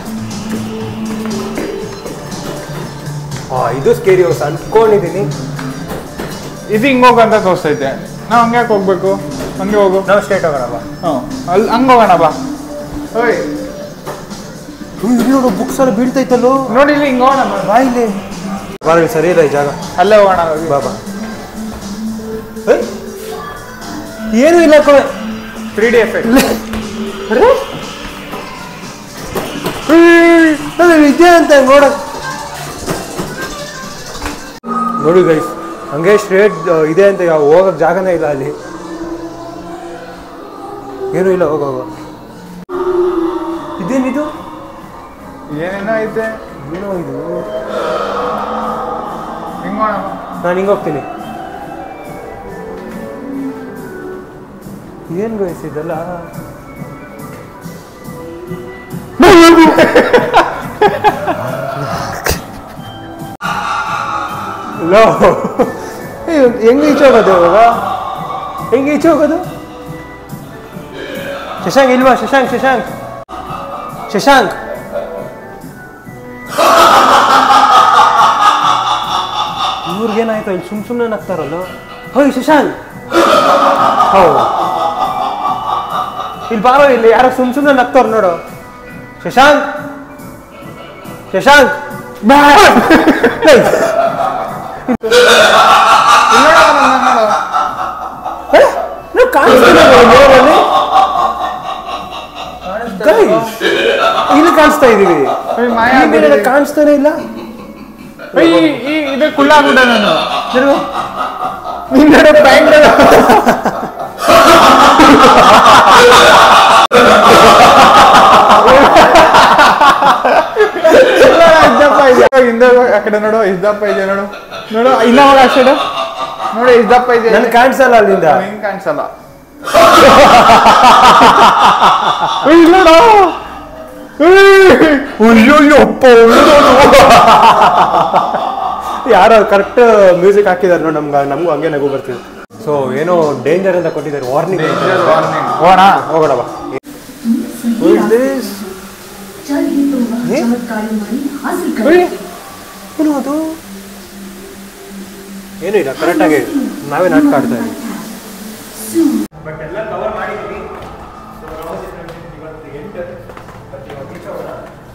ಹಾ ಇದು ಸ್ಕೇರಿ ಹೌಸ್ ಅನ್ಕೊಂಡಿದ್ದೀನಿ ಇದು ಹಿಂಗ್ ಹೋಗಂತ ತೋರಿಸ್ತೈತೆ ನಾವು ಹಂಗೆ ಯಾಕೆ ಹೋಗ್ಬೇಕು ಹಂಗೆ ಹೋಗು ನಾವು ಸ್ಟೇಟ್ ಹೋಗೋಣ ಬಾ ಹ್ಞೂ ಅಲ್ಲಿ ಹಂಗೆ ಹೋಗೋಣ ಬಾ ಓಯ್ ಇಲ್ಲಿ ನೋಡು ಬುಕ್ಸ್ ಎಲ್ಲ ಬೀಳ್ತೈತಲ್ಲೋ ನೋಡಿ ಇಲ್ಲಿ ಹಿಂಗೆ ಹೋಗೋಣ ಬಾ. ಬಾ ಇಲ್ಲಿ ಬಾ ಇಲ್ಲಿ ಸರಿ ಇಲ್ಲ ಈ ಜಾಗ ಅಲ್ಲೇ ಹೋಗೋಣ ಹೋಗಿ. ಬಾ ಬಾ ಏಯ್, ಏನೂ ಇಲ್ಲ ಕಣೆ ತ್ರೀ ಡಿ ಎಫೆಕ್ಟ್ ಇದೆ ಅಂತ ನೋಡ ನೋಡಿ ಗೈಸ್ ಹಂಗೆ ಸ್ಟ್ರೇಟ್ ಇದೆ ಅಂತ ಯಾವ ಹೋಗಕ್ ಜಾಗನೇ ಇಲ್ಲ ಅಲ್ಲಿ ಏನೂ ಇಲ್ಲ ಹೋಗ ಹೋಗ ಇದೇನಿದು ಏನೇನೋ ಐತೆ ಏನೋ ಇದು ಹಿಂಗೆ ಹೋಗೋಣ ಬಾ. ನಾನು ಹಿಂಗೆ ಹೋಗ್ತೀನಿ ಏನು ಗೈಸ್ ಇದೆಲ್ಲ ಲೋ ಹೆಂಗೆ ಈಚೆ ಹೋಗೋದು ಇವಾಗ ಹೆಂಗೆ ಈಚೆ ಹೋಗೋದು ಶಶಾಂಕ್ ಇಲ್ವಾ ಶಶಾಂಕ್ ಶಶಾಂಕ್ ಶಶಾಂಕ್ ಇವ್ರಿಗೇನಾಯ್ತು ಇಲ್ಲಿ ಸುಮ್ ಸುಮ್ಮನೆ ನಗ್ತಾರಲ್ಲ ಹೋಯ್ ಶಶಾಂಕ್ ಹೌ ಇಲ್ಲಿ ಬಾರೋ ಇಲ್ಲಿ ಯಾರೋ ಸುಮ್ ಸುಮ್ಮನೆ ನಗ್ತಾರ ನೋಡು ಶಶಾಂಕ್ ಶಶಾಂಕ್ ಏಯ್, ಇಲ್ಲಿ ನೋಡು, ನನ್ನ ನೋಡು. ಏ, ನೀವು ಕಾಣಿಸ್ತಿಲ್ಲ ನೋಡಲ್ಲಿ ಗೈಸ್ ಇಲ್ಲಿ ಕಾಣಿಸ್ತಾ ಇದೀವಿ ಏಯ್, ಮಾಯ ಈ ಕಡೆ ಆಗ್ಬಿಟ್ಟಿದೆ. ಕಾಣಿಸ್ತಾನೆ ಇಲ್ಲ ಏಯ್, ಈ ಈ ಇದು ಕುಳ್ಳಾಗ್ಬಿಟ್ಟೆ ನಾನು ನಿನ್ನ ಬ್ಯಾಂಕ್ ಇದ್ದಪ್ಪ ಇದೆ ಹಿಂದೆ ಹೋಗು, ಆ ಕಡೆ ನೋಡು ಇದ್ದಪ್ಪ ಇದೆ ನೋಡು ನೋಡು ಇನ್ನ ಹೋಗ ಆ ಸೈಡು ನೋಡಿ ಇದ್ದಪ್ಪ ಇದೆ ನನ್ಗೆ ಕಾಣಿಸಲ್ಲ ಅಲ್ಲಿಂದ ಹಿಂಗ್ ಕಾಣಿಸಲ್ಲ ಏಯ್, ಇಲ್ಲ ನೋಡು ಅಯ್ಯೋಯ್ಯಪ್ಪ ಯಾರೋ ಕರೆಕ್ಟ್ ಮ್ಯೂಸಿಕ್ ಹಾಕಿದಾರೆ ನೋಡಿ ನಮ್ಗೆ ನಮಗೂ ಹಂಗೆ ನಗು ಬರ್ತಿದೆ ಸೊ ಏನೋ ಡೇಂಜರ್ ಅಂತ ಕೊಟ್ಟಿದ್ದಾರೆ ವಾರ್ನಿಂಗ್ ಹೋಗೋಣ ಹೋಗೋಣ ಬಾ Who is this? चल ही तो वह ये? चमत्कारी मणि हासिल कर ಏಯ್, ಏನು ಅದು ಏನು ಇಲ್ಲ ಕರೆಕ್ಟಾಗಿ ನಾವೇ ನಾಟಕ ಆಡ್ತಾ ಇದ್ದೀವಿ ಬಟ್ ಎಲ್ಲ ಕವರ್ ಮಾಡಿದ್ದೀವಿ ಸೊ ಇವತ್ತು ಎಂಟು ಬಟ್ ಇವಾಗ reach ಆಗೋಣ.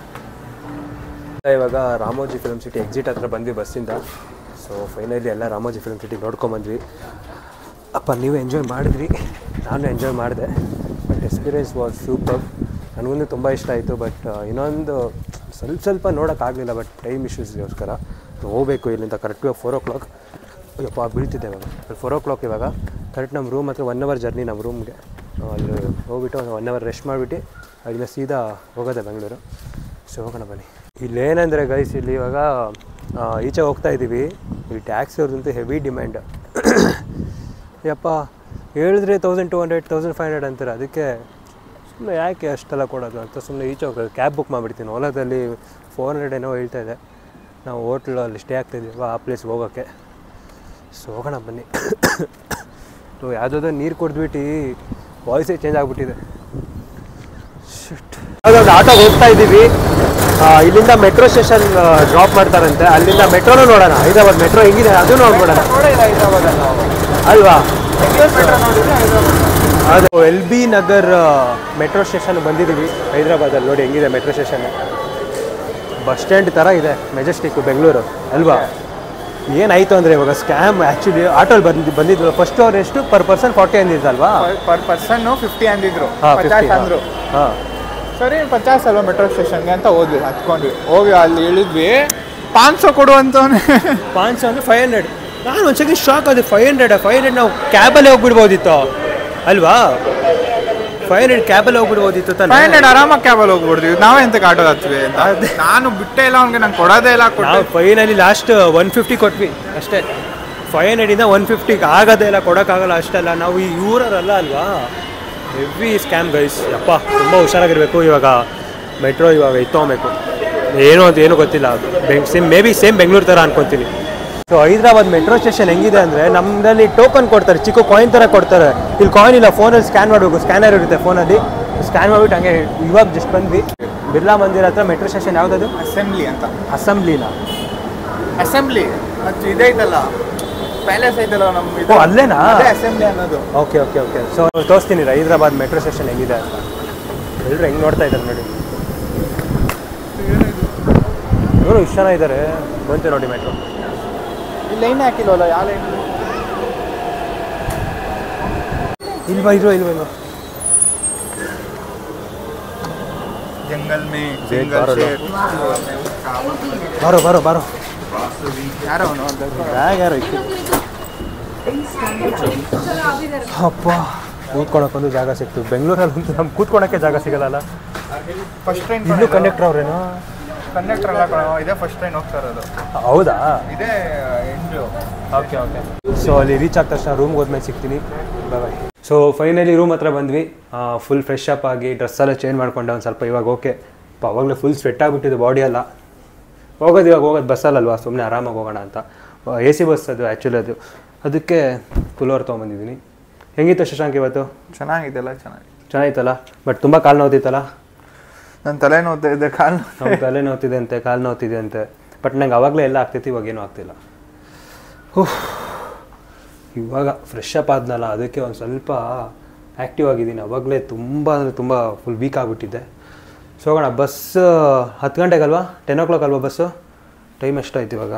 ಇವಾಗ ರಾಮೋಜಿ ಫಿಲ್ಮ್ ಸಿಟಿ ಎಕ್ಸಿಟ್ ಹತ್ರ ಬಂದ್ವಿ ಬಸ್ಸಿಂದ ಸೊ ಫೈನಲಿ ಎಲ್ಲ ರಾಮೋಜಿ ಫಿಲ್ಮ್ ಸಿಟಿ ನೋಡ್ಕೊಂಬಂದ್ವಿ ಅಪ್ಪ ನೀವು ಎಂಜಾಯ್ ಮಾಡಿದ್ರಿ ನಾನು ಎಂಜಾಯ್ ಮಾಡಿದೆ ಬಟ್ ಎಕ್ಸ್ಪೀರಿಯನ್ಸ್ ವಾಸ್ ಸೂಪರ್ ನನಗೊಂದು ತುಂಬ ಇಷ್ಟ ಆಯಿತು ಬಟ್ ಇನ್ನೊಂದು ಸ್ವಲ್ಪ ಸ್ವಲ್ಪ ನೋಡೋಕ್ಕಾಗಲಿಲ್ಲ ಬಟ್ ಟೈಮ್ ಇಶ್ಯೂಸ್ಗೋಸ್ಕರ ಹೋಗಬೇಕು ಇಲ್ಲಿಂದ ಕರೆಕ್ಟಾಗಿ ಫೋರ್ ಓ ಕ್ಲಾಕ್ ಯಪ್ಪ ಬೀಳ್ತಿದ್ದೆ ಇವಾಗ ಫೋರ್ ಓ ಕ್ಲಾಕ್ ಇವಾಗ ಕರೆಕ್ಟ್ ನಮ್ಮ ರೂಮ್ ಹತ್ರ ಒನ್ ಅವರ್ ಜರ್ನಿ ನಮ್ಮ ರೂಮ್ಗೆ ಅಲ್ಲಿ ಹೋಗ್ಬಿಟ್ಟು ಒನ್ ಅವರ್ ರೆಸ್ಟ್ ಮಾಡಿಬಿಟ್ಟು ಅಲ್ಲಿಂದ ಸೀದಾ ಹೋಗೋದೆ ಬೆಂಗಳೂರು ಸೊ ಹೋಗೋಣ ಬನ್ನಿ ಇಲ್ಲೇನಂದರೆ ಗೈಸ್ ಇಲ್ಲಿ ಇವಾಗ ಆ, ಈಚೆ ಹೋಗ್ತಾ ಇದ್ದೀವಿ ಇಲ್ಲಿ ಟ್ಯಾಕ್ಸಿ ಅವ್ರದಂತೂ ಹೆವಿ ಡಿಮ್ಯಾಂಡ್ ಯಪ್ಪ ಹೇಳಿದ್ರೆ thousand two hundred thousand five hundred ಅಂತಾರೆ ಅದಕ್ಕೆ ಸುಮ್ಮನೆ ಯಾಕೆ ಅಷ್ಟೆಲ್ಲ ಕೊಡೋದು ಅಂತ ಸುಮ್ಮನೆ ಈಚೆ ಹೋಗೋದು ಕ್ಯಾಬ್ ಬುಕ್ ಮಾಡಿಬಿಡ್ತೀನಿ ಓಲಾದಲ್ಲಿ ಫೋರ್ ಹಂಡ್ರೆಡ್ ಏನೋ ಹೇಳ್ತಾ ಇದೆ ನಾವು ಹೋಟ್ಲಲ್ಲಿ ಸ್ಟೇ ಆಗ್ತಾಯಿದ್ದೀವಿ ಆ ಪ್ಲೇಸ್ಗೆ ಹೋಗೋಕ್ಕೆ ಸೊ ಹೋಗೋಣ ಬನ್ನಿ ಸೊ ಯಾವುದಾದ್ರು ನೀರು ಕುಡಿದ್ಬಿಟ್ಟು ವಾಯ್ಸೇ ಚೇಂಜ್ ಆಗಿಬಿಟ್ಟಿದೆ ಶಿಟ್ ಒಂದು ಆಟೋಗೆ ಹೋಗ್ತಾ ಇದ್ದೀವಿ ಆ, ಇಲ್ಲಿಂದ ಮೆಟ್ರೋ ಸ್ಟೇಷನ್ ಡ್ರಾಪ್ ಮಾಡ್ತಾರಂತೆ ಅಲ್ಲಿಂದ ಮೆಟ್ರೋನು ನೋಡೋಣ ಹೈದರಾಬಾದ್ ಮೆಟ್ರೋ ಹೆಂಗಿದೆ ಅದು ನೋಡ್ಬಿಡೋಣ ಅಲ್ವಾ ಅದು L B Nagar metro station ಬಂದಿದ್ದೀವಿ ಹೈದರಾಬಾದಲ್ಲಿ ನೋಡಿ ಹೆಂಗಿದೆ ಮೆಟ್ರೋ ಸ್ಟೇಷನ್ ಬಸ್ ಸ್ಟ್ಯಾಂಡ್ ಥರ ಇದೆ ಮೆಜೆಸ್ಟಿಕ್ ಬೆಂಗಳೂರು ಅಲ್ವಾ ಏನಾಯ್ತು ಅಂದರೆ ಇವಾಗ ಸ್ಕ್ಯಾಮ್ ಆ್ಯಕ್ಚುಲಿ ಆಟೋಲ್ಲಿ ಬಂದು ಬಂದಿದ್ರು ಫಸ್ಟ್ ಅವ್ರು ಎಷ್ಟು ಪರ್ ಪರ್ಸನ್ ಫಾರ್ಟಿ ಅಂದಿದ್ದಲ್ವಾ ಪರ್ ಪರ್ಸನ್ ಫಿಫ್ಟಿ ಅಂದಿದ್ರು ಹಾಂ ಪಚಾಸ್ ಅಂದ್ರು ಹಾಂ ಸರಿ ಪಚಾಸ್ ಅಲ್ವಾ ಮೆಟ್ರೋ ಸ್ಟೇಷನ್ಗೆ ಅಂತ ಹೋದ್ವಿ ಹತ್ಕೊಂಡ್ವಿ ಹೋಗಿ ಅಲ್ಲಿ ಇಳಿದ್ವಿ ಪಾನ್ಸೋ ಕೊಡು ಅಂತವನೇ ಪಾಂಚ್ ಸೊ ಅಂದರೆ ಫೈವ್ ಹಂಡ್ರೆಡ್ ನಾನು ಒಂದು ಸೆಕೆಂಡ್ ಶಾಕ್ ಆದೆ ಫೈವ್ ಹಂಡ್ರೆಡ್ ಫೈವ್ ಹಂಡ್ರೆಡ್ ನಾವು ಕ್ಯಾಬಲ್ಲೇ ಹೋಗ್ಬಿಡ್ಬೋದಿತ್ತು ಅಲ್ವಾ ಫೈವ್ ಹಂಡ್ರೆಡ್ ಕ್ಯಾಬಲ್ಲಿ ಹೋಗ್ಬಿಡ್ಬೋದಿತ್ತು ತಾನೆ ಫೈವ್ ಹಂಡ್ರೆಡ್ ಆರಾಮಾಗಿ ಕ್ಯಾಬಲ್ಲಿ ಹೋಗ್ಬಿಡ್ತೀವಿ ನಾವೇ ಎಂತಕ್ಕೆ ಆಟೋ ಹತ್ವಿ ಅಂತ ನಾನು ಬಿಟ್ಟೇ ಇಲ್ಲ ಅವ್ನಿಗೆ ನಂಗೆ ಕೊಡೋದೇ ಇಲ್ಲ ನಾವು ಕೊಟ್ಟು ಫೈನಲ್ಲಿ ಲಾಸ್ಟ್ ಒನ್ ಫಿಫ್ಟಿ ಕೊಟ್ವಿ ಅಷ್ಟೇ ಫೈವ್ ಹಂಡ್ರೆಡಿಂದ ಒನ್ ಫಿಫ್ಟಿಗೆ ಆಗೋದೇ ಇಲ್ಲ ಕೊಡೋಕ್ಕಾಗಲ್ಲ ಅಷ್ಟಲ್ಲ ನಾವು ಈ ಊರಲ್ಲ ಅಲ್ವಾ ಹೆವಿ ಸ್ಕ್ಯಾಮ್ ಗೈಸ್ ಅಪ್ಪ ತುಂಬ ಹುಷಾರಾಗಿರಬೇಕು ಇವಾಗ ಮೆಟ್ರೋ ಇವಾಗ ಇತ್ತೋಬೇಕು ಏನು ಅಂತ ಏನೂ ಗೊತ್ತಿಲ್ಲ ಬೆಂಗ್ same maybe same Bengaluru ಥರ ಅನ್ಕೊತೀನಿ ಸೊ ಹೈದ್ರಾಬಾದ್ ಮೆಟ್ರೋ ಸ್ಟೇಷನ್ ಹೆಂಗಿದೆ ಅಂದರೆ ನಮ್ಮದಲ್ಲಿ ಟೋಕನ್ ಕೊಡ್ತಾರೆ ಚಿಕ್ಕ ಕಾಯಿನ್ ಥರ ಕೊಡ್ತಾರೆ ಇಲ್ಲಿ ಕಾಯಿನ್ ಇಲ್ಲ ಫೋನಲ್ಲಿ ಸ್ಕ್ಯಾನ್ ಮಾಡಬೇಕು ಸ್ಕ್ಯಾನರ್ ಇರುತ್ತೆ ಫೋನಲ್ಲಿ ಸ್ಕ್ಯಾನ್ ಮಾಡಿಬಿಟ್ಟು ಹಂಗೆ ಇವಾಗ ಜಸ್ಟ್ ಬಂದ್ವಿ ಬಿರ್ಲಾ ಮಂದಿರ ಹತ್ರ ಮೆಟ್ರೋ ಸ್ಟೇಷನ್ ಯಾವುದದು ಅಸೆಂಬ್ಲಿ ಅಂತ ಅಸೆಂಬ್ಲಿನ ಅಸೆಂಬ್ಲಿ ಅದು ಇದೈತಲ್ಲ ಪ್ಯಾಲೇಸ್ ಐತಲ್ಲ ನಮ್ಮ ಓ, ಅಲ್ಲೇನಾ? ಅಸೆಂಬ್ಲಿ ಅನ್ನೋದು ಓಕೆ ಓಕೆ ಓಕೆ ಸೊ ತೋರಿಸ್ತೀನಿ ಹೈದ್ರಾಬಾದ್ ಮೆಟ್ರೋ ಸ್ಟೇಷನ್ ಹೆಂಗಿದೆ ಅಂತ ಎಲ್ಲರೂ ಹೆಂಗೆ ನೋಡ್ತಾ ಇದ್ದಾರೆ ನೋಡಿ ಇವರು ಇಷ್ಟು ಜನ ಇದ್ದಾರೆ ಬಂತು ನೋಡಿ ಮೆಟ್ರೋ ಈ ಲೈನ್ ಹಾಕಿಲ್ವಲ್ಲ ಯಾವ ಲೈನ್ ಇಲ್ವಾ ಇಲ್ವಾ ಇಲ್ವಾ ಇಲ್ವಾ ಜಂಗಲ್ ಮೇ ಬೇಗ ಜಂಗಲ್ ಬಾರಲ್ಲ. ಶೇರ್ ಬಾರೋ ಬಾರೋ ಬಾರೋ ಯಾರೋ ಅವನು ಅಂತ ಬ್ಯಾಗ್ ಯಾರೋ ಇತ್ತು ಅಪ್ಪ ಕೂತ್ಕೊಳಕ್ಕೊಂದು ಜಾಗ ಸಿಕ್ತು ಬೆಂಗಳೂರಲ್ಲಿ ಅಂತೂ ನಮ್ಗೆ ಕೂತ್ಕೊಳಕ್ಕೆ ಜಾಗ ಸಿಗಲ್ಲ ಫಸ್ಟ್ ಟ್ರೈನ್ ಇಲ್ಲೂ ಕಂಡಕ್ಟರ್ ಅವ್ರೇನು ಕಂಡಕ್ಟರ್ ಅಲ್ಲ ಕಣೋ ಇದೇ ಫಸ್ಟ್ ಟ್ರೈನ್ ಹೋಗ್ತಾ ಇರೋದು ಹೌದಾ ಇದೇ ಎಂಟು ಓಕೆ ಓಕೆ ಸೊ ಅಲ್ಲಿ ರೀಚ್ ಆದ ತಕ್ಷಣ ರೂಮ್ಗೆ ಹೋದ್ಮೇಲೆ ಸಿಗ್ತೀನಿ ಬಾಯ್ ಸೊ ಫೈನಲಿ ರೂಮ್ ಹತ್ರ ಬಂದ್ವಿ ಫುಲ್ ಫ್ರೆಶ್ ಅಪ್ ಆಗಿ ಡ್ರೆಸ್ ಎಲ್ಲ ಚೇಂಜ್ ಮಾಡ್ಕೊಂಡೆ ಒಂದು ಸ್ವಲ್ಪ ಇವಾಗ ಓಕೆ ಅವಾಗಲೇ ಫುಲ್ ಸ್ವೆಟ್ ಆಗಿಬಿಟ್ಟಿದ್ದು ಬಾಡಿ ಎಲ್ಲ ಹೋಗೋದು ಇವಾಗ ಹೋಗೋದು ಬಸ್ಸಲ್ಲಲ್ವಾ ಸುಮ್ಮನೆ ಆರಾಮಾಗಿ ಹೋಗೋಣ ಅಂತ ಎ ಸಿ ಬಸ್ ಅದು ಆ್ಯಕ್ಚುಲಿ ಅದು ಅದಕ್ಕೆ ಪುಲೋರ್ ತೊಗೊಂಬಂದಿದ್ದೀನಿ ಹೆಂಗಿತ್ತು ಶಶಾಂಕ್ ಇವತ್ತು ಚೆನ್ನಾಗಿದೆಲ್ಲ ಚೆನ್ನಾಗಿ ಚೆನ್ನಾಗಿತ್ತಲ್ಲ ಬಟ್ ತುಂಬ ಕಾಲು ನೋವ್ತಿತ್ತಲ್ಲ ನನ್ನ ತಲೆ ನೋವ್ತಾ ಇದೆ ಕಾಲು ನಮ್ಮ ತಲೆ ನೋವ್ತಿದೆ ಅಂತೆ ಕಾಲು ನೋವ್ತಿದೆ ಅಂತೆ ಬಟ್ ನಂಗೆ ಅವಾಗಲೇ ಎಲ್ಲ ಆಗ್ತೈತಿ ಇವಾಗ ಏನೂ ಆಗ್ತಿಲ್ಲ ಉಫ್. ಇವಾಗ ಫ್ರೆಶ್ ಅಪ್ ಆದ್ನಲ್ಲ ಅದಕ್ಕೆ ಒಂದು ಸ್ವಲ್ಪ ಆ್ಯಕ್ಟಿವ್ ಆಗಿದ್ದೀನಿ ಅವಾಗಲೇ ತುಂಬ ಅಂದರೆ ತುಂಬ ಫುಲ್ ವೀಕ್ ಆಗಿಬಿಟ್ಟಿದ್ದೆ ಸೊ ಹೋಗೋಣ ಬಸ್ ಹತ್ತು ಗಂಟೆಗಲ್ವಾ ಟೆನ್ ಓ ಕ್ಲಾಕ್ ಅಲ್ವಾ ಬಸ್ಸು ಟೈಮ್ ಎಷ್ಟಾಯ್ತು ಇವಾಗ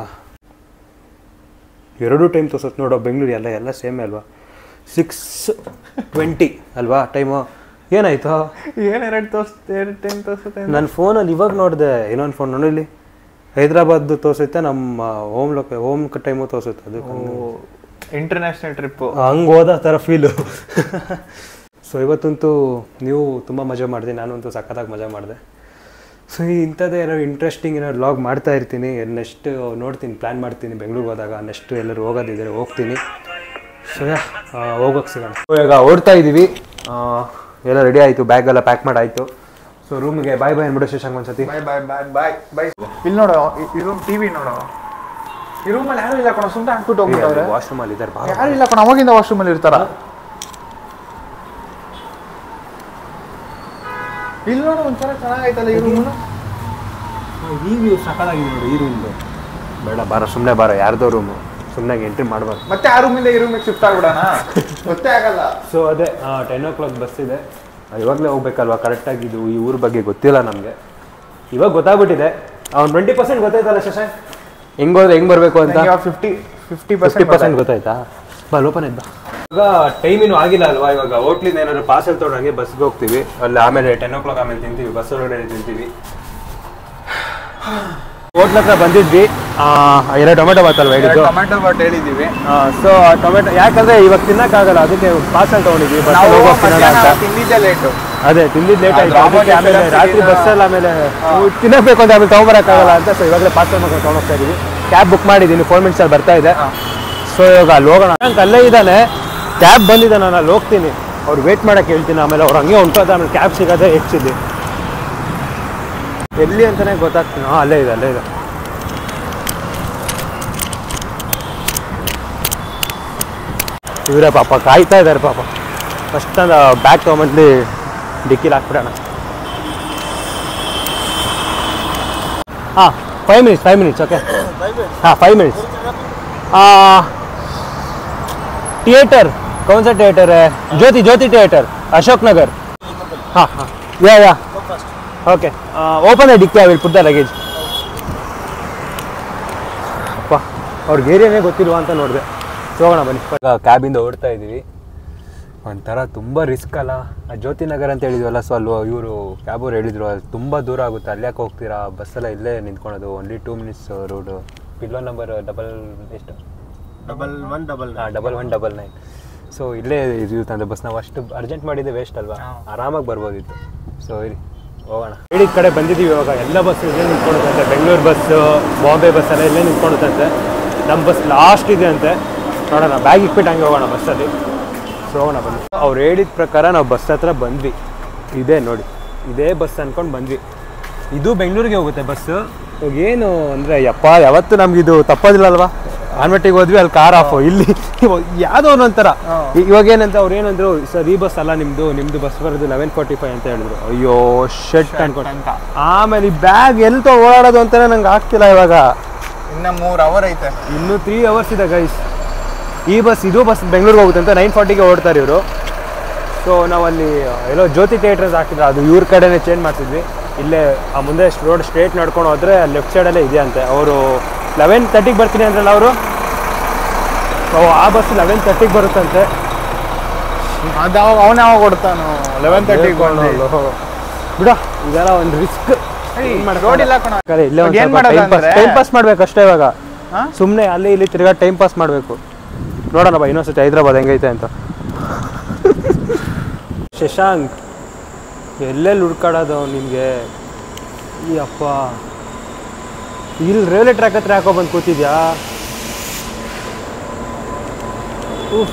ಎರಡು ಟೈಮ್ ತೋರ್ಸುತ್ತೆ ನೋಡೋ ಬೆಂಗಳೂರು ಎಲ್ಲ ಎಲ್ಲ ಸೇಮೇ ಅಲ್ವಾ ಸಿಕ್ಸ್ ಟ್ವೆಂಟಿ ಅಲ್ವಾ ಟೈಮು ಏನಾಯ್ತು ಏನ್ ಎರಡು ತೋರ್ಸ್ ಎರಡು ಟೈಮ್ ತೋರಿಸುತ್ತೆ ನನ್ನ ಫೋನಲ್ಲಿ ಇವಾಗ ನೋಡಿದೆ ಇನ್ನೊಂದು ಫೋನ್ ನೋಡಿ ಇಲ್ಲಿ ಹೈದ್ರಾಬಾದ್ ತೋರಿಸುತ್ತೆ ನಮ್ಮ ಹೋಮ್ ಲೊಕ ಹೋಮ್ ಟೈಮು ತೋರಿಸುತ್ತೆ ಅದು ಇಂಟರ್ನ್ಯಾಷನಲ್ ಟ್ರಿಪ್ ಹಂಗೆ ಹೋದ ಥರ ಫೀಲು ಸೊ ಇವತ್ತಂತೂ ನೀವು ತುಂಬ ಮಜಾ ಮಾಡಿದೆ ನಾನಂತೂ ಸಖತ್ತಾಗಿ ಮಜಾ ಮಾಡಿದೆ ಸೊ ಇಂಥದ್ದೇ ಏನೋ ಇಂಟ್ರೆಸ್ಟಿಂಗ್ ಏನೋ ಲಾಗ್ ಮಾಡ್ತಾ ಇರ್ತೀನಿ ನೆಕ್ಸ್ಟ್ ನೋಡ್ತೀನಿ ಪ್ಲ್ಯಾನ್ ಮಾಡ್ತೀನಿ ಬೆಂಗಳೂರಿಗೆ ಹೋದಾಗ ನೆಕ್ಸ್ಟ್ ಎಲ್ಲರೂ ಹೋಗೋದಿದ್ರೆ ಹೋಗ್ತೀನಿ ಸೊ ಹೋಗೋಕೆ ಸಿಗೋಣ So, ಈಗ ಓಡ್ತಾ ಇದ್ದೀವಿ ಆ, ಎಲ್ಲ ರೆಡಿ ಆಯಿತು ಬ್ಯಾಗ್ ಎಲ್ಲ ಪ್ಯಾಕ್ ಮಾಡಾಯಿತು ಸೊ ರೂಮ್ಗೆ ಬಾಯ್ ಬಾಯ್ ಅಂದ್ಬಿಡು ಶಶಾಂಕ್ ಒಂದ್ಸತಿ ಬಾಯ್ ಬಾಯ್ ಬಾಯ್ ಬಾಯ್ ಬಾಯ್ ಇಲ್ಲಿ ನೋಡೋ ಈ ರೂಮ್ ಟಿವಿ ನೋಡೋ ಈ ರೂಮಲ್ಲಿ ಯಾರು ಇಲ್ಲ ಕಣ ಸುಮ್ಮನೆ ಹಾಕ್ಬಿಟ್ಟು ಹೋಗ್ಬಿಟ್ಟವ್ರೆ ವಾಶ್ರೂಮಲ್ಲಿ ಇದ್ದಾರೆ ಬಾ ಯಾರು ಇಲ್ಲ ಕಣ ಅವಾಗಿಂದ ವಾಶ್ರೂಮಲ್ಲಿ ಇರ್ತಾರ ಇಲ್ಲಿ ನೋಡು ಒಂಥರ ಚೆನ್ನಾಗೈತಲ್ಲ ಈ ರೂಮ್ ಈ ವ್ಯೂ ಸಕ್ಕತ್ತಾಗಿದೆ ನೋಡಿ ಈ ರೂಮ್ದು ಬೇಡ ಬಾರ ಸುಮ್ಮನೆ ಬಾರ ಯಾರ್ದೋ ರೂಮು ಸುಮ್ಮನೆ ಎಂಟ್ರಿ ಮಾಡಬಾರ್ದು ಮತ್ತೆ ಆ ರೂಮಿಂದ ಈ ರೂಮಿಗೆ ಶಿಫ್ಟ್ ಆಗ್ಬಿಡೋಣ ಗೊತ್ತೇ ಆಗಲ್ಲ ಸೊ ಅದೇ ಟೆನ್ ಓ ಕ್ಲಾಕ್ ಬಸ್ ಇದೆ ಇವಾಗಲೇ ಹೋಗ್ಬೇಕಲ್ವಾ ಕರೆಕ್ಟಾಗಿ ಇದು ಈ ಊರ ಬಗ್ಗೆ ಗೊತ್ತಿಲ್ಲ ನಮಗೆ ಇವಾಗ ಗೊತ್ತಾಗ್ಬಿಟ್ಟಿದೆ ಅವ್ನು ಟ್ವೆಂಟಿ ಪರ್ಸೆಂಟ್ ಗೊತ್ತಾಯ್ತಲ್ಲ ಶಶಾಂಕ್ ಹೆಂಗ್ ಹೋದ್ರೆ ಹೆಂಗ್ ಬರಬೇಕು ಅಂತ fifty fifty fifty percent percent ಗೊತ್ತಾಯ್ತಾ ಬಾ ಲೋಪನ್ ಇದ್ದ ಇವಾಗ ಟೈಮ್ ಇನ್ನೂ ಆಗಿಲ್ಲ ಅಲ್ವಾ ಇವಾಗ ಹೋಟ್ಲಿಂದ ಏನಾದ್ರು ಪಾರ್ಸೆಲ್ ತೊಗೊಂಡು ಹಂಗೆ ಬಸ್ಗೆ ಹೋಗ್ತೀವಿ ಅಲ್ಲಿ ಆಮೇಲೆ ಟೆನ್ ಓ ಕ್ಲಾಕ್ ಆಮೇಲೆ ತಿಂತೀವಿ ಬಸ್ ಒಳಗಡೆ ತಿಂತೀವಿ ಹೋಟ್ಲ ಹತ್ರ ಬಂದಿದ್ವಿ ಆ, ಎರಡು ಟೊಮೆಟೊ ಬಾತಲ್ವಾ ಹೇಳಿದ್ದು ಟೊಮೆಟೊ ಬಾಟ್ ಹೇಳಿದೀವಿ ಸೊ ಟೊಮೆಟೊ ಯಾಕಂದ್ರೆ ಇವಾಗ ತಿನ್ನಕ್ಕಾಗಲ್ಲ ಅದಕ್ಕೆ ಪಾರ್ಸಲ್ ತಗೊಂಡಿದ್ವಿ ಬಸ್ ನಾವು ಹೋಗೋ ತಿನ್ನೋಣ ಮಧ್ಯಾಹ್ನ ಅಂತ ತಿಂದಿದ್ದೆ ಲೇಟು ಅದೇ ತಿಂದಿದ್ದು ಲೇಟ್ ಆಯ್ತು ರಾಮೋಜಿ ಅದಕ್ಕೆ ಆಮೇಲೆ film ರಾತ್ರಿ city ಬಸ್ಸಲ್ಲಿ ಆಮೇಲೆ ತಿನ್ನಬೇಕು ಅಂತ ಆಮೇಲೆ ತೊಗೊಂಬರಕ್ಕಾಗಲ್ಲ ಅಂತ ಸೊ ಇವಾಗಲೇ ಪಾರ್ಸಲ್ ಮಾಡ್ಕೊಂಡು ತೊಗೊಂಡೋಗ್ತಾ ಇದೀವಿ ಕ್ಯಾಬ್ ಬುಕ್ ಮಾಡಿದ್ದೀನಿ ಫೋರ್ ಮಿನಿಟ್ಸಲ್ಲಿ ಬರ್ತಾ ಇದೆ ಸೊ ಇವಾಗ ಅಲ್ಲಿ ಹೋಗೋಣ ಅಂತ ಅಲ್ಲೇ ಇದ್ದಾನೆ ಕ್ಯಾಬ್ ಬಂದಿದೆ ನಾನು ಅಲ್ಲಿ ಹೋಗ್ತೀನಿ ಅವ್ರು ವೇಟ್ ಮಾಡಕ್ಕೆ ಹೇಳ್ತೀನಿ ಆಮೇಲೆ ಅವ್ರು ಹಂಗೆ ಹೊಂಟೋದ ಆಮೇಲೆ ಕ್ಯಾಬ್ ಸಿಗೋದೇ ಹೆಚ್ಚಿದೆ ಎಲ್ಲಿ ಅಂತಾನೆ ಗೊತ್ತಾಗ್ತೀನಿ ಹಾಂ ಅಲ್ಲೇ ಇದೆ ಅಲ್ಲೇ ಇದೆ ಇವರೇ ಪಾಪ ಕಾಯ್ತಾ ಇದ್ದಾರೆ ಪಾಪ ಫಸ್ಟ್ ನಾನು ಬ್ಯಾಗ್ ತೊಗೊಂಬಂದು ಡಿಕ್ಕಿಲಿ ಹಾಕ್ಬಿಡೋಣ ಹಾಂ five minutes five minutes okay ಹಾಂ ಫೈವ್ ಮಿನಿಟ್ಸ್ थिएटर कौन सा थिएटर है ज्योति ज्योति थिएटर अशोक नगर हाँ हाँ या या ओके ओपन है डिक्की I will put the luggage ಅಪ್ಪ ಅವ್ರಿಗೆ ಏರಿಯಾನೇ ಗೊತ್ತಿಲ್ವಾ ಅಂತ ನೋಡಿದೆ ಹೋಗೋಣ ಬನ್ನಿ ಕ್ಯಾಬಿಂದ ಓಡ್ತಾ ಇದ್ದೀವಿ ಒಂಥರ ತುಂಬ ರಿಸ್ಕ್ ಅಲ್ಲ ಆ ಜ್ಯೋತಿ ನಗರ ಅಂತ ಹೇಳಿದ್ವಲ್ಲ ಸೊ ಅಲ್ಲಿ ಇವರು ಕ್ಯಾಬವ್ರು ಹೇಳಿದ್ರು ಅಲ್ಲಿ ತುಂಬ ದೂರ ಆಗುತ್ತೆ ಅಲ್ಲಿ ಯಾಕೆ ಹೋಗ್ತೀರಾ ಬಸ್ಸೆಲ್ಲ ಇಲ್ಲೇ ನಿಂತ್ಕೊಳೋದು only two minutes road pillow number double ಎಷ್ಟು ಡಬಲ್ ಒನ್ ಡಬಲ್ ಹಾಂ double one double nine so ಇಲ್ಲೇ ಇರುತ್ತೆ ಅಂದರೆ ಬಸ್ ನಾವು ಅಷ್ಟು ಅರ್ಜೆಂಟ್ ಮಾಡಿದ್ದೆ ವೇಸ್ಟ್ ಅಲ್ವಾ ಆರಾಮಾಗಿ ಬರ್ಬೋದಿತ್ತು ಸೊ ಇರಿ ಹೋಗೋಣ ಹೇಳಿದ ಕಡೆ ಬಂದಿದ್ದೀವಿ ಇವಾಗ ಎಲ್ಲ ಬಸ್ ಇಲ್ಲೇ ನಿಂತ್ಕೊಳುತ್ತಂತೆ ಬೆಂಗಳೂರು ಬಸ್ಸು ಬಾಂಬೆ ಬಸ್ ಎಲ್ಲ ಇಲ್ಲೇ ನಿಂತ್ಕೊಳುತ್ತಂತೆ ನಮ್ಮ ಬಸ್ ಲಾಸ್ಟ್ ಇದೆ ಅಂತೆ ನೋಡೋಣ ಬ್ಯಾಗ್ ಇಟ್ಬಿಟ್ಟು ಹಂಗೆ ಹೋಗೋಣ ಬಸ್ಸಲ್ಲಿ ಸೊ ಹೋಗೋಣ ಬನ್ನಿ ಅವ್ರು ಹೇಳಿದ ಪ್ರಕಾರ ನಾವು ಬಸ್ ಹತ್ರ ಬಂದ್ವಿ ಇದೇ ನೋಡಿ ಇದೇ ಬಸ್ ಅನ್ಕೊಂಡು ಬಂದ್ವಿ ಇದು ಬೆಂಗಳೂರಿಗೆ ಹೋಗುತ್ತೆ ಬಸ್ಸು ಇವಾಗ ಏನು ಅಂದರೆ ಯಪ್ಪ ಯಾವತ್ತು ನಮ್ಗಿದು ತಪ್ಪೋದಿಲ್ಲಲ್ವಾ ಆನ್ಮಟ್ಟಿಗೆ ಹೋದ್ವಿ ಅಲ್ಲಿ ಕಾರ್ ಆಫ್ ಇಲ್ಲಿ ಇವಾಗ ಯಾವುದೋ ಒಂದೊಂಥರ ಇ- ಇವಾಗ ಏನಂತ ಅವ್ರು ಏನಂದ್ರು ಸರ್ ಈ ಬಸ್ ಅಲ್ಲ ನಿಮ್ಮದು ನಿಮ್ಮದು ಬಸ್ ಬರೋದು ಲೆವೆನ್ ಫಾರ್ಟಿ ಫೈವ್ ಅಂತ ಹೇಳಿದ್ರು ಅಯ್ಯೋ ಶೆಟ್ ಅನ್ಕೊಂಡು ಆಮೇಲೆ ಈ ಬ್ಯಾಗ್ ಎಲ್ಲಿ ತೊ ಓಡಾಡೋದು ಅಂತಾನೆ ನಂಗೆ ಆಗ್ತಿಲ್ಲ ಇವಾಗ ಇನ್ನ ಮೂರ್ ಅವರ್ ಐತೆ ಇನ್ನೂ ತ್ರೀ ಅವರ್ಸ್ ಇದೆ ಗೈಸ್ ಈ ಬಸ್ ಇದು ಬಸ್ ಬೆಂಗಳೂರಿಗೆ ಹೋಗುತ್ತೆ ಅಂತ ನೈನ್ ಫಾರ್ಟಿಗೆ ಓಡ್ತಾರೆ ಇವರು ಸೊ ನಾವಲ್ಲಿ ಎಲ್ಲೋ ಜ್ಯೋತಿ ಥಿಯೇಟರ್ಸ್ ಹಾಕಿದ್ರು ಅದು ಇವ್ರ ಕಡೆನೇ ಚೇಂಜ್ ಮಾಡ್ತಿದ್ವಿ ಇಲ್ಲೇ ಆ ಮುಂದೆ ರೋಡ್ ಸ್ಟ್ರೇಟ್ ನಡ್ಕೊಂಡು ಹೋದ್ರೆ ಲೆಫ್ಟ್ ಸೈಡಲ್ಲೇ ಇದೆ ಅಂತೆ ಅವರು ಲೆವೆನ್ ತರ್ಟಿಗೆ ಬರ್ತೀನಿ ಅಂದ್ರಲ್ಲ ಅವರು ಆ ಬಸ್ ಲೆವೆನ್ ತರ್ಟಿಗೆ ಬರುತ್ತಂತೆ ಅದಾವ ಅವನ ಯಾವಾಗ ಕೊಡ್ತಾನು ಲೆವೆನ್ ತರ್ಟಿಗೆ ಬಿಡ ಇದೆಲ್ಲ ಒಂದು ರಿಸ್ಕ್ ರೋಡ್ ಇಲ್ಲ ಕಣ ಇಲ್ಲೇ ಇವಾಗ ಏನ್ ಮಾಡೋದು ಅಂದ್ರೆ- ಟೈಮ್ ಪಾಸ್ ಮಾಡ್ಬೇಕು ಅಷ್ಟೇ ಇವಾಗ ಹಾ? ಸುಮ್ಮನೆ ಅಲ್ಲಿ ಇಲ್ಲಿ ತಿರ್ಗಾ ಟೈಮ್ ಪಾಸ್ ಮಾಡಬೇಕು ನೋಡೋಣ ಬಾ ಇನ್ನೊಂದ್ಸತಿ ಹೈದ್ರಾಬಾದ್ ಹೆಂಗೈತೆ ಅಂತ ಶಶಾಂಕ್ ಎಲ್ಲೆಲ್ಲಿ ಹುಡ್ಕಾಡೋದು ನಿಮಗೆ ಈ ಅಪ್ಪ ಇಲ್ಲಿ ರೈಲ್ವೆ ಟ್ರ್ಯಾಕ್ ಹತ್ರ ಯಾಕೋ ಬಂದು ಕೂತಿದ್ಯಾ ಉಫ್.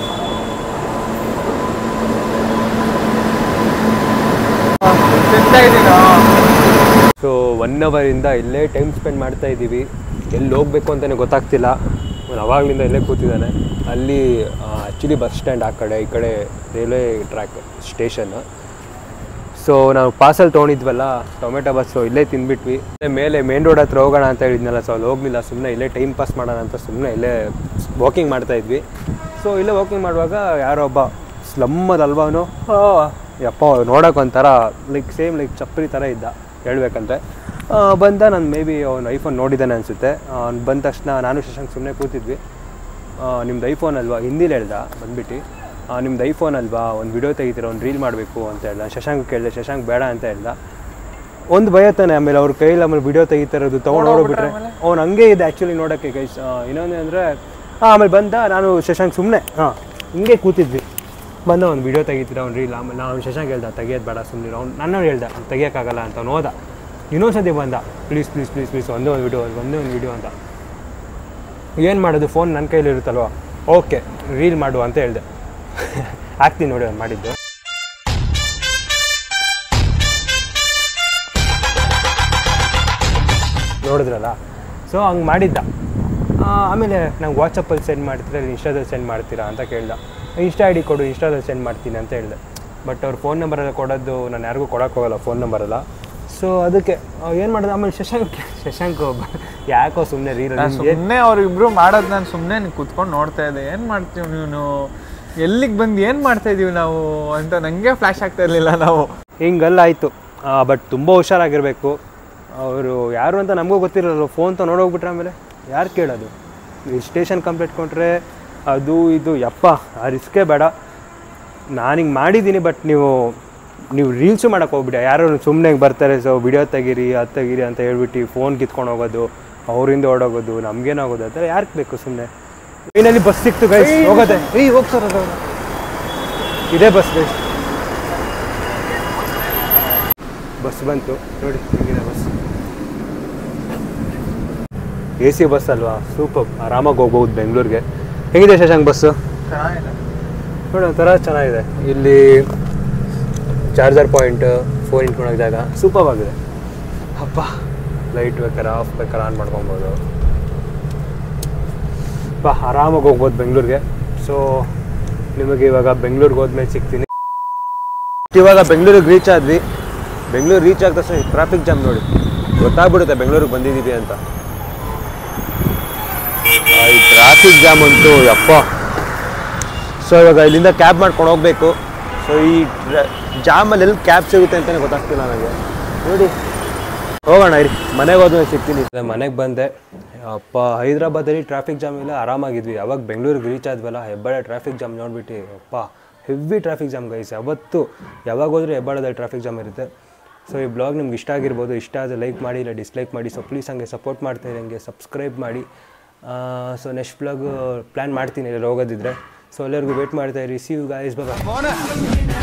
ತಿಂತಾ ಇದೀನಿ ಸೊ ಒನ್ ಅವರಿಂದ ಇಲ್ಲೇ ಟೈಮ್ ಸ್ಪೆಂಡ್ ಮಾಡ್ತಾ ಇದ್ದೀವಿ ಎಲ್ಲಿ ಹೋಗ್ಬೇಕು ಅಂತಲೇ ಗೊತ್ತಾಗ್ತಿಲ್ಲ ಅವ್ನು ಅವಾಗಲಿಂದ ಇಲ್ಲೇ ಕೂತಿದ್ದಾನೆ ಅಲ್ಲಿ ಆ್ಯಕ್ಚುಲಿ ಬಸ್ ಸ್ಟ್ಯಾಂಡ್ ಆ ಕಡೆ ಈ ಕಡೆ ರೈಲ್ವೆ ಟ್ರ್ಯಾಕ್ ಸ್ಟೇಷನ್ ಸೊ ನಾವು ಪಾರ್ಸಲ್ ತೊಗೊಂಡಿದ್ವಲ್ಲ ಟೊಮೆಟೊ ಬಸ್ಸು ಇಲ್ಲೇ ತಿಂದ್ಬಿಟ್ವಿ ಮತ್ತೆ ಮೇಲೆ ಮೇನ್ ರೋಡ್ ಹತ್ರ ಹೋಗೋಣ ಅಂತ ಹೇಳಿದ್ನಲ್ಲ ಸೊ ಅಲ್ಲಿ ಹೋಗಲಿಲ್ಲ ಸುಮ್ಮನೆ ಇಲ್ಲೇ ಟೈಮ್ ಪಾಸ್ ಮಾಡೋಣ ಅಂತ ಸುಮ್ಮನೆ ಇಲ್ಲೇ ವಾಕಿಂಗ್ ಮಾಡ್ತಾ ಇದ್ವಿ ಸೊ ಇಲ್ಲೇ ವಾಕಿಂಗ್ ಮಾಡುವಾಗ ಯಾರೋ ಒಬ್ಬ ಸ್ಲಮ್ಮದಲ್ವಾ ಅವನು ಯಪ್ಪ ನೋಡೋಕೆ ಒಂಥರ ಲೈಕ್ ಸೇಮ್ ಲೈಕ್ ಚಪ್ಪರಿ ಥರ ಇದ್ದ ಹೇಳ್ಬೇಕಂದ್ರೆ ಆ, ಬಂದ ನಾನು ಮೇ ಬಿ ಅವ್ನು ಐಫೋನ್ ನೋಡಿದ್ದಾನೆ ಅನಿಸುತ್ತೆ ಅವ್ನು ಬಂದ ತಕ್ಷಣ ನಾನು ಶಶಾಂಕ್ ಸುಮ್ಮನೆ ಕೂತಿದ್ವಿ ನಿಮ್ದು ಐಫೋನ್ ಅಲ್ವಾ ಹಿಂದಿಲಿ ಹೇಳ್ದ ಬಂದ್ಬಿಟ್ಟು ನಿಮ್ದು ಐಫೋನ್ ಅಲ್ವಾ ಒಂದು ವಿಡಿಯೋ ತೆಗಿತೀರ ಒಂದು ರೀಲ್ ಮಾಡಬೇಕು ಅಂತ ಹೇಳ್ದ ಶಶಾಂಕ್ ಕೇಳಿದೆ ಶಶಾಂಕ್ ಬೇಡ ಅಂತ ಹೇಳ್ದ ಒಂದು ಭಯ ತಾನೆ ಆಮೇಲೆ ಅವ್ರ ಕೈಯಲ್ಲಿ ಆಮೇಲೆ ವಿಡಿಯೋ ತೆಗಿತಾ ಇರೋದು ತೊಗೊಂಡು ನೋಡ್ಬಿಟ್ರೆ ಅವ್ನು ಹಂಗೆ ಇದೆ ಆ್ಯಕ್ಚುಲಿ ನೋಡೋಕ್ಕೆ ಗೈಸ್ ಇನ್ನೊಂದು ಅಂದರೆ ಹಾಂ ಆಮೇಲೆ ಬಂದ ನಾನು ಶಶಾಂಕ್ ಸುಮ್ಮನೆ ಹಾಂ ಹಿಂಗೆ ಕೂತಿದ್ವಿ ಬಂದ ಒಂದು ವಿಡಿಯೋ ತೆಗಿತೀರ ಅವ್ನು ರೀಲ್ ಆಮೇಲೆ ನಾವು ಶಶಾಂಕ್ ಹೇಳ್ದ ತೆಗಿಯೋದು ಬೇಡ ಸುಮ್ಮನೆ ಅವ್ನು ನನ್ನ ಹೇಳ್ದ ತೆಗಿಯೋಕ್ಕಾಗಲ್ಲ ಅಂತ ಅವ್ನು ಹೋದ ಇನ್ನೊಂದ್ಸತಿ ಬಂದ ಪ್ಲೀಸ್ ಪ್ಲೀಸ್ ಪ್ಲೀಸ್ ಪ್ಲೀಸ್ ಒಂದೇ ಒಂದು ವಿಡಿಯೋ ಒಂದೇ ಒಂದು ವಿಡಿಯೋ ಅಂತ ಏನು ಮಾಡೋದು ಫೋನ್ ನನ್ನ ಕೈಲಿ ಇರುತ್ತಲ್ವ ಓಕೆ ರೀಲ್ ಮಾಡು ಅಂತ ಹೇಳಿದೆ ಹಾಕ್ತೀನಿ ನೋಡಿ ಅವ್ನು ಮಾಡಿದ್ದು ನೋಡಿದ್ರಲ್ಲ ಸೊ ಹಂಗೆ ಮಾಡಿದ್ದ ಆ, ಆಮೇಲೆ ನಂಗೆ ವಾಟ್ಸಪ್ಪಲ್ಲಿ ಸೆಂಡ್ ಮಾಡ್ತೀರಾ ಇಲ್ಲ ಇನ್ಸ್ಟಾದಲ್ಲಿ ಸೆಂಡ್ ಮಾಡ್ತೀರಾ ಅಂತ ಕೇಳ್ದ ಇನ್ಸ್ಟಾ ಐ ಡಿ ಕೊಡು ಇನ್ಸ್ಟಾದಲ್ಲಿ ಸೆಂಡ್ ಮಾಡ್ತೀನಿ ಅಂತ ಹೇಳಿದೆ ಬಟ್ ಅವ್ರ ಫೋನ್ ನಂಬರೆಲ್ಲ ಕೊಡೋದು ನಾನು ಯಾರಿಗೂ ಕೊಡೋಕ್ಕೋಗಲ್ಲ ಫೋನ್ ನಂಬರೆಲ್ಲ ಸೊ ಅದಕ್ಕೆ ಏನು ಮಾಡಿದೆ ಆಮೇಲೆ ಶಶಾಂಕ್ ಶಶಾಂಕ್ ಒಬ್ಬ ಯಾಕೋ ಸುಮ್ಮನೆ ರೀಲ್ ನಾನು ಸುಮ್ಮನೆ ಅವ್ರಿಬ್ರು ಮಾಡೋದು ನಾನು ಸುಮ್ಮನೆ ಕುತ್ಕೊಂಡು ನೋಡ್ತಾ ಇದ್ದೆ ಏನು ಮಾಡ್ತೀವಿ ನೀನು ಎಲ್ಲಿಗೆ ಬಂದು ಏನು ಮಾಡ್ತಾ ಇದೀವಿ ನಾವು ಅಂತ ನನಗೆ ಫ್ಲ್ಯಾಶ್ ಆಗ್ತಾ ಇರಲಿಲ್ಲ ನಾವು ಹಿಂಗಲ್ಲ ಆಯಿತು ಬಟ್ ತುಂಬ ಹುಷಾರಾಗಿರಬೇಕು ಅವರು ಯಾರು ಅಂತ ನಮಗೂ ಗೊತ್ತಿರಲ್ಲ ಫೋನ್ ತ ನೋಡೋಗ್ಬಿಟ್ರೆ ಆಮೇಲೆ ಯಾರು ಕೇಳೋದು ಈ ಸ್ಟೇಷನ್ ಕಂಪ್ಲೇಂಟ್ ಕೊಟ್ಟರೆ ಅದು ಇದು ಯಪ್ಪ ಆ ರಿಸ್ಕೇ ಬೇಡ ನಾನು ಹಿಂಗೆ ಮಾಡಿದ್ದೀನಿ ಬಟ್ ನೀವು ನೀವು ರೀಲ್ಸು ಮಾಡೋಕೆ ಹೋಗ್ಬಿಡಿ ಯಾರು ಸುಮ್ಮನೆ ಬರ್ತಾರೆ ಸೊ ವಿಡಿಯೋ ತೆಗೀರಿ ಅದು ತೆಗೀರಿ ಅಂತ ಹೇಳ್ಬಿಟ್ಟು ಫೋನ್ ಕಿತ್ಕೊಂಡು ಹೋಗೋದು ಅವರಿಂದ ಓಡೋಗೋದು ನಮಗೇನಾಗೋದು ಆ ಥರ ಯಾರಿಗೆ ಬೇಕು ಸುಮ್ಮನೆ ಟ್ರೈನಲ್ಲಿ ಬಸ್ ಸಿಕ್ತು ಗೈಸ್ ಹೋಗೋದೆ ಏಯ್ ಹೋಗ್ ಸರ್ ಅದು ಇದೇ ಬಸ್ ಗೈಸ್ ಬಸ್ ಬಂತು ನೋಡಿ ಹೆಂಗಿದೆ ಬಸ್ ಎ ಸಿ ಬಸ್ ಅಲ್ವಾ ಸೂಪರ್ ಆರಾಮಾಗಿ ಹೋಗ್ಬೋದು ಬೆಂಗಳೂರಿಗೆ ಹೆಂಗಿದೆ ಶಶಾಂಕ್ ಬಸ್ಸು ಚೆನ್ನಾಗಿದೆ ನೋಡಿ ಒಂಥರ ಚೆನ್ನಾಗಿದೆ ಇಲ್ಲಿ ಚಾರ್ಜರ್ ಪಾಯಿಂಟ್ ಫೋನ್ ಇಟ್ಕೊಳಕ್ಕೆ ಜಾಗ ಸೂಪರ್ ಆಗಿದೆ ಹಬ್ಬ ಲೈಟ್ ಬೇಕಾರೆ ಆಫ್ ಬೇಕಾರೆ ಆನ್ ಮಾಡ್ಕೊಬೋದು ಬಾ ಆರಾಮಾಗಿ ಹೋಗ್ಬೋದು ಬೆಂಗಳೂರಿಗೆ ಸೊ ನಿಮಗೆ ಇವಾಗ ಬೆಂಗಳೂರಿಗೆ ಹೋದ್ಮೇಲೆ ಸಿಗ್ತೀನಿ ಇವಾಗ ಬೆಂಗಳೂರಿಗೆ ರೀಚ್ ಆದ್ವಿ ಬೆಂಗಳೂರು ರೀಚ್ ಆದ ತಕ್ಷಣ ಟ್ರಾಫಿಕ್ ಜಾಮ್ ನೋಡಿ ಗೊತ್ತಾಗ್ಬಿಡುತ್ತೆ ಬೆಂಗಳೂರಿಗೆ ಬಂದಿದ್ದೀವಿ ಅಂತ ಆ, ಈ ಟ್ರಾಫಿಕ್ ಜಾಮ್ ಅಂತೂ ಯಪ್ಪ ಸೊ ಇವಾಗ ಇಲ್ಲಿಂದ ಕ್ಯಾಬ್ ಮಾಡ್ಕೊಂಡು ಹೋಗಬೇಕು ಸೊ ಈ ಜಾಮಲ್ಲಿ ಎಲ್ಲಿ ಕ್ಯಾಬ್ ಸಿಗುತ್ತೆ ಅಂತಲೇ ಗೊತ್ತಾಗ್ತಿಲ್ಲ ನನಗೆ ನೋಡಿ ಹೋಗೋಣ ಇರಿ ಮನೆಗೆ ಹೋದ್ಮೇಲೆ ಸಿಗ್ತೀನಿ ಮನೆಗೆ ಬಂದೆ ಅಪ್ಪ ಹೈದ್ರಾಬಾದಲ್ಲಿ ಟ್ರಾಫಿಕ್ ಜಾಮ್ ಇಲ್ಲ ಆರಾಮಾಗಿದ್ವಿ ಅವಾಗ ಬೆಂಗಳೂರಿಗೆ ರೀಚ್ ಆದ್ವಲ್ಲ ಹೆಬ್ಬಾಳ ಟ್ರಾಫಿಕ್ ಜಾಮ್ ನೋಡ್ಬಿಟ್ಟು ಅಪ್ಪ ಹೆವಿ ಟ್ರಾಫಿಕ್ ಜಾಮ್ ಗೈಸ್ ಯಾವತ್ತು ಯಾವಾಗ ಹೋದ್ರೂ ಹೆಬ್ಬಾಳದಲ್ಲಿ ಟ್ರಾಫಿಕ್ ಜಾಮ್ ಇರುತ್ತೆ ಸೊ ಈ ಬ್ಲಾಗ್ ನಿಮ್ಗೆ ಇಷ್ಟ ಆಗಿರ್ಬೋದು ಇಷ್ಟ ಆದರೆ ಲೈಕ್ ಮಾಡಿ ಇಲ್ಲ ಡಿಸ್ಲೈಕ್ ಮಾಡಿ ಸೊ ಪ್ಲೀಸ್ ಹಂಗೆ ಸಪೋರ್ಟ್ ಮಾಡ್ತೀನಿ ಹಂಗೆ ಸಬ್ಸ್ಕ್ರೈಬ್ ಮಾಡಿ ಸೊ ನೆಕ್ಸ್ಟ್ ಬ್ಲಾಗ್ ಪ್ಲ್ಯಾನ್ ಮಾಡ್ತೀನಿ ಎಲ್ಲರೂ ಹೋಗೋದಿದ್ರೆ ಸೊ ಎಲ್ಲರಿಗೂ ವೇಟ್ ಮಾಡ್ತಾ ಇರಿ ಸಿ ಯು ಗಾಯ್ಸ್ ಬಾಯ್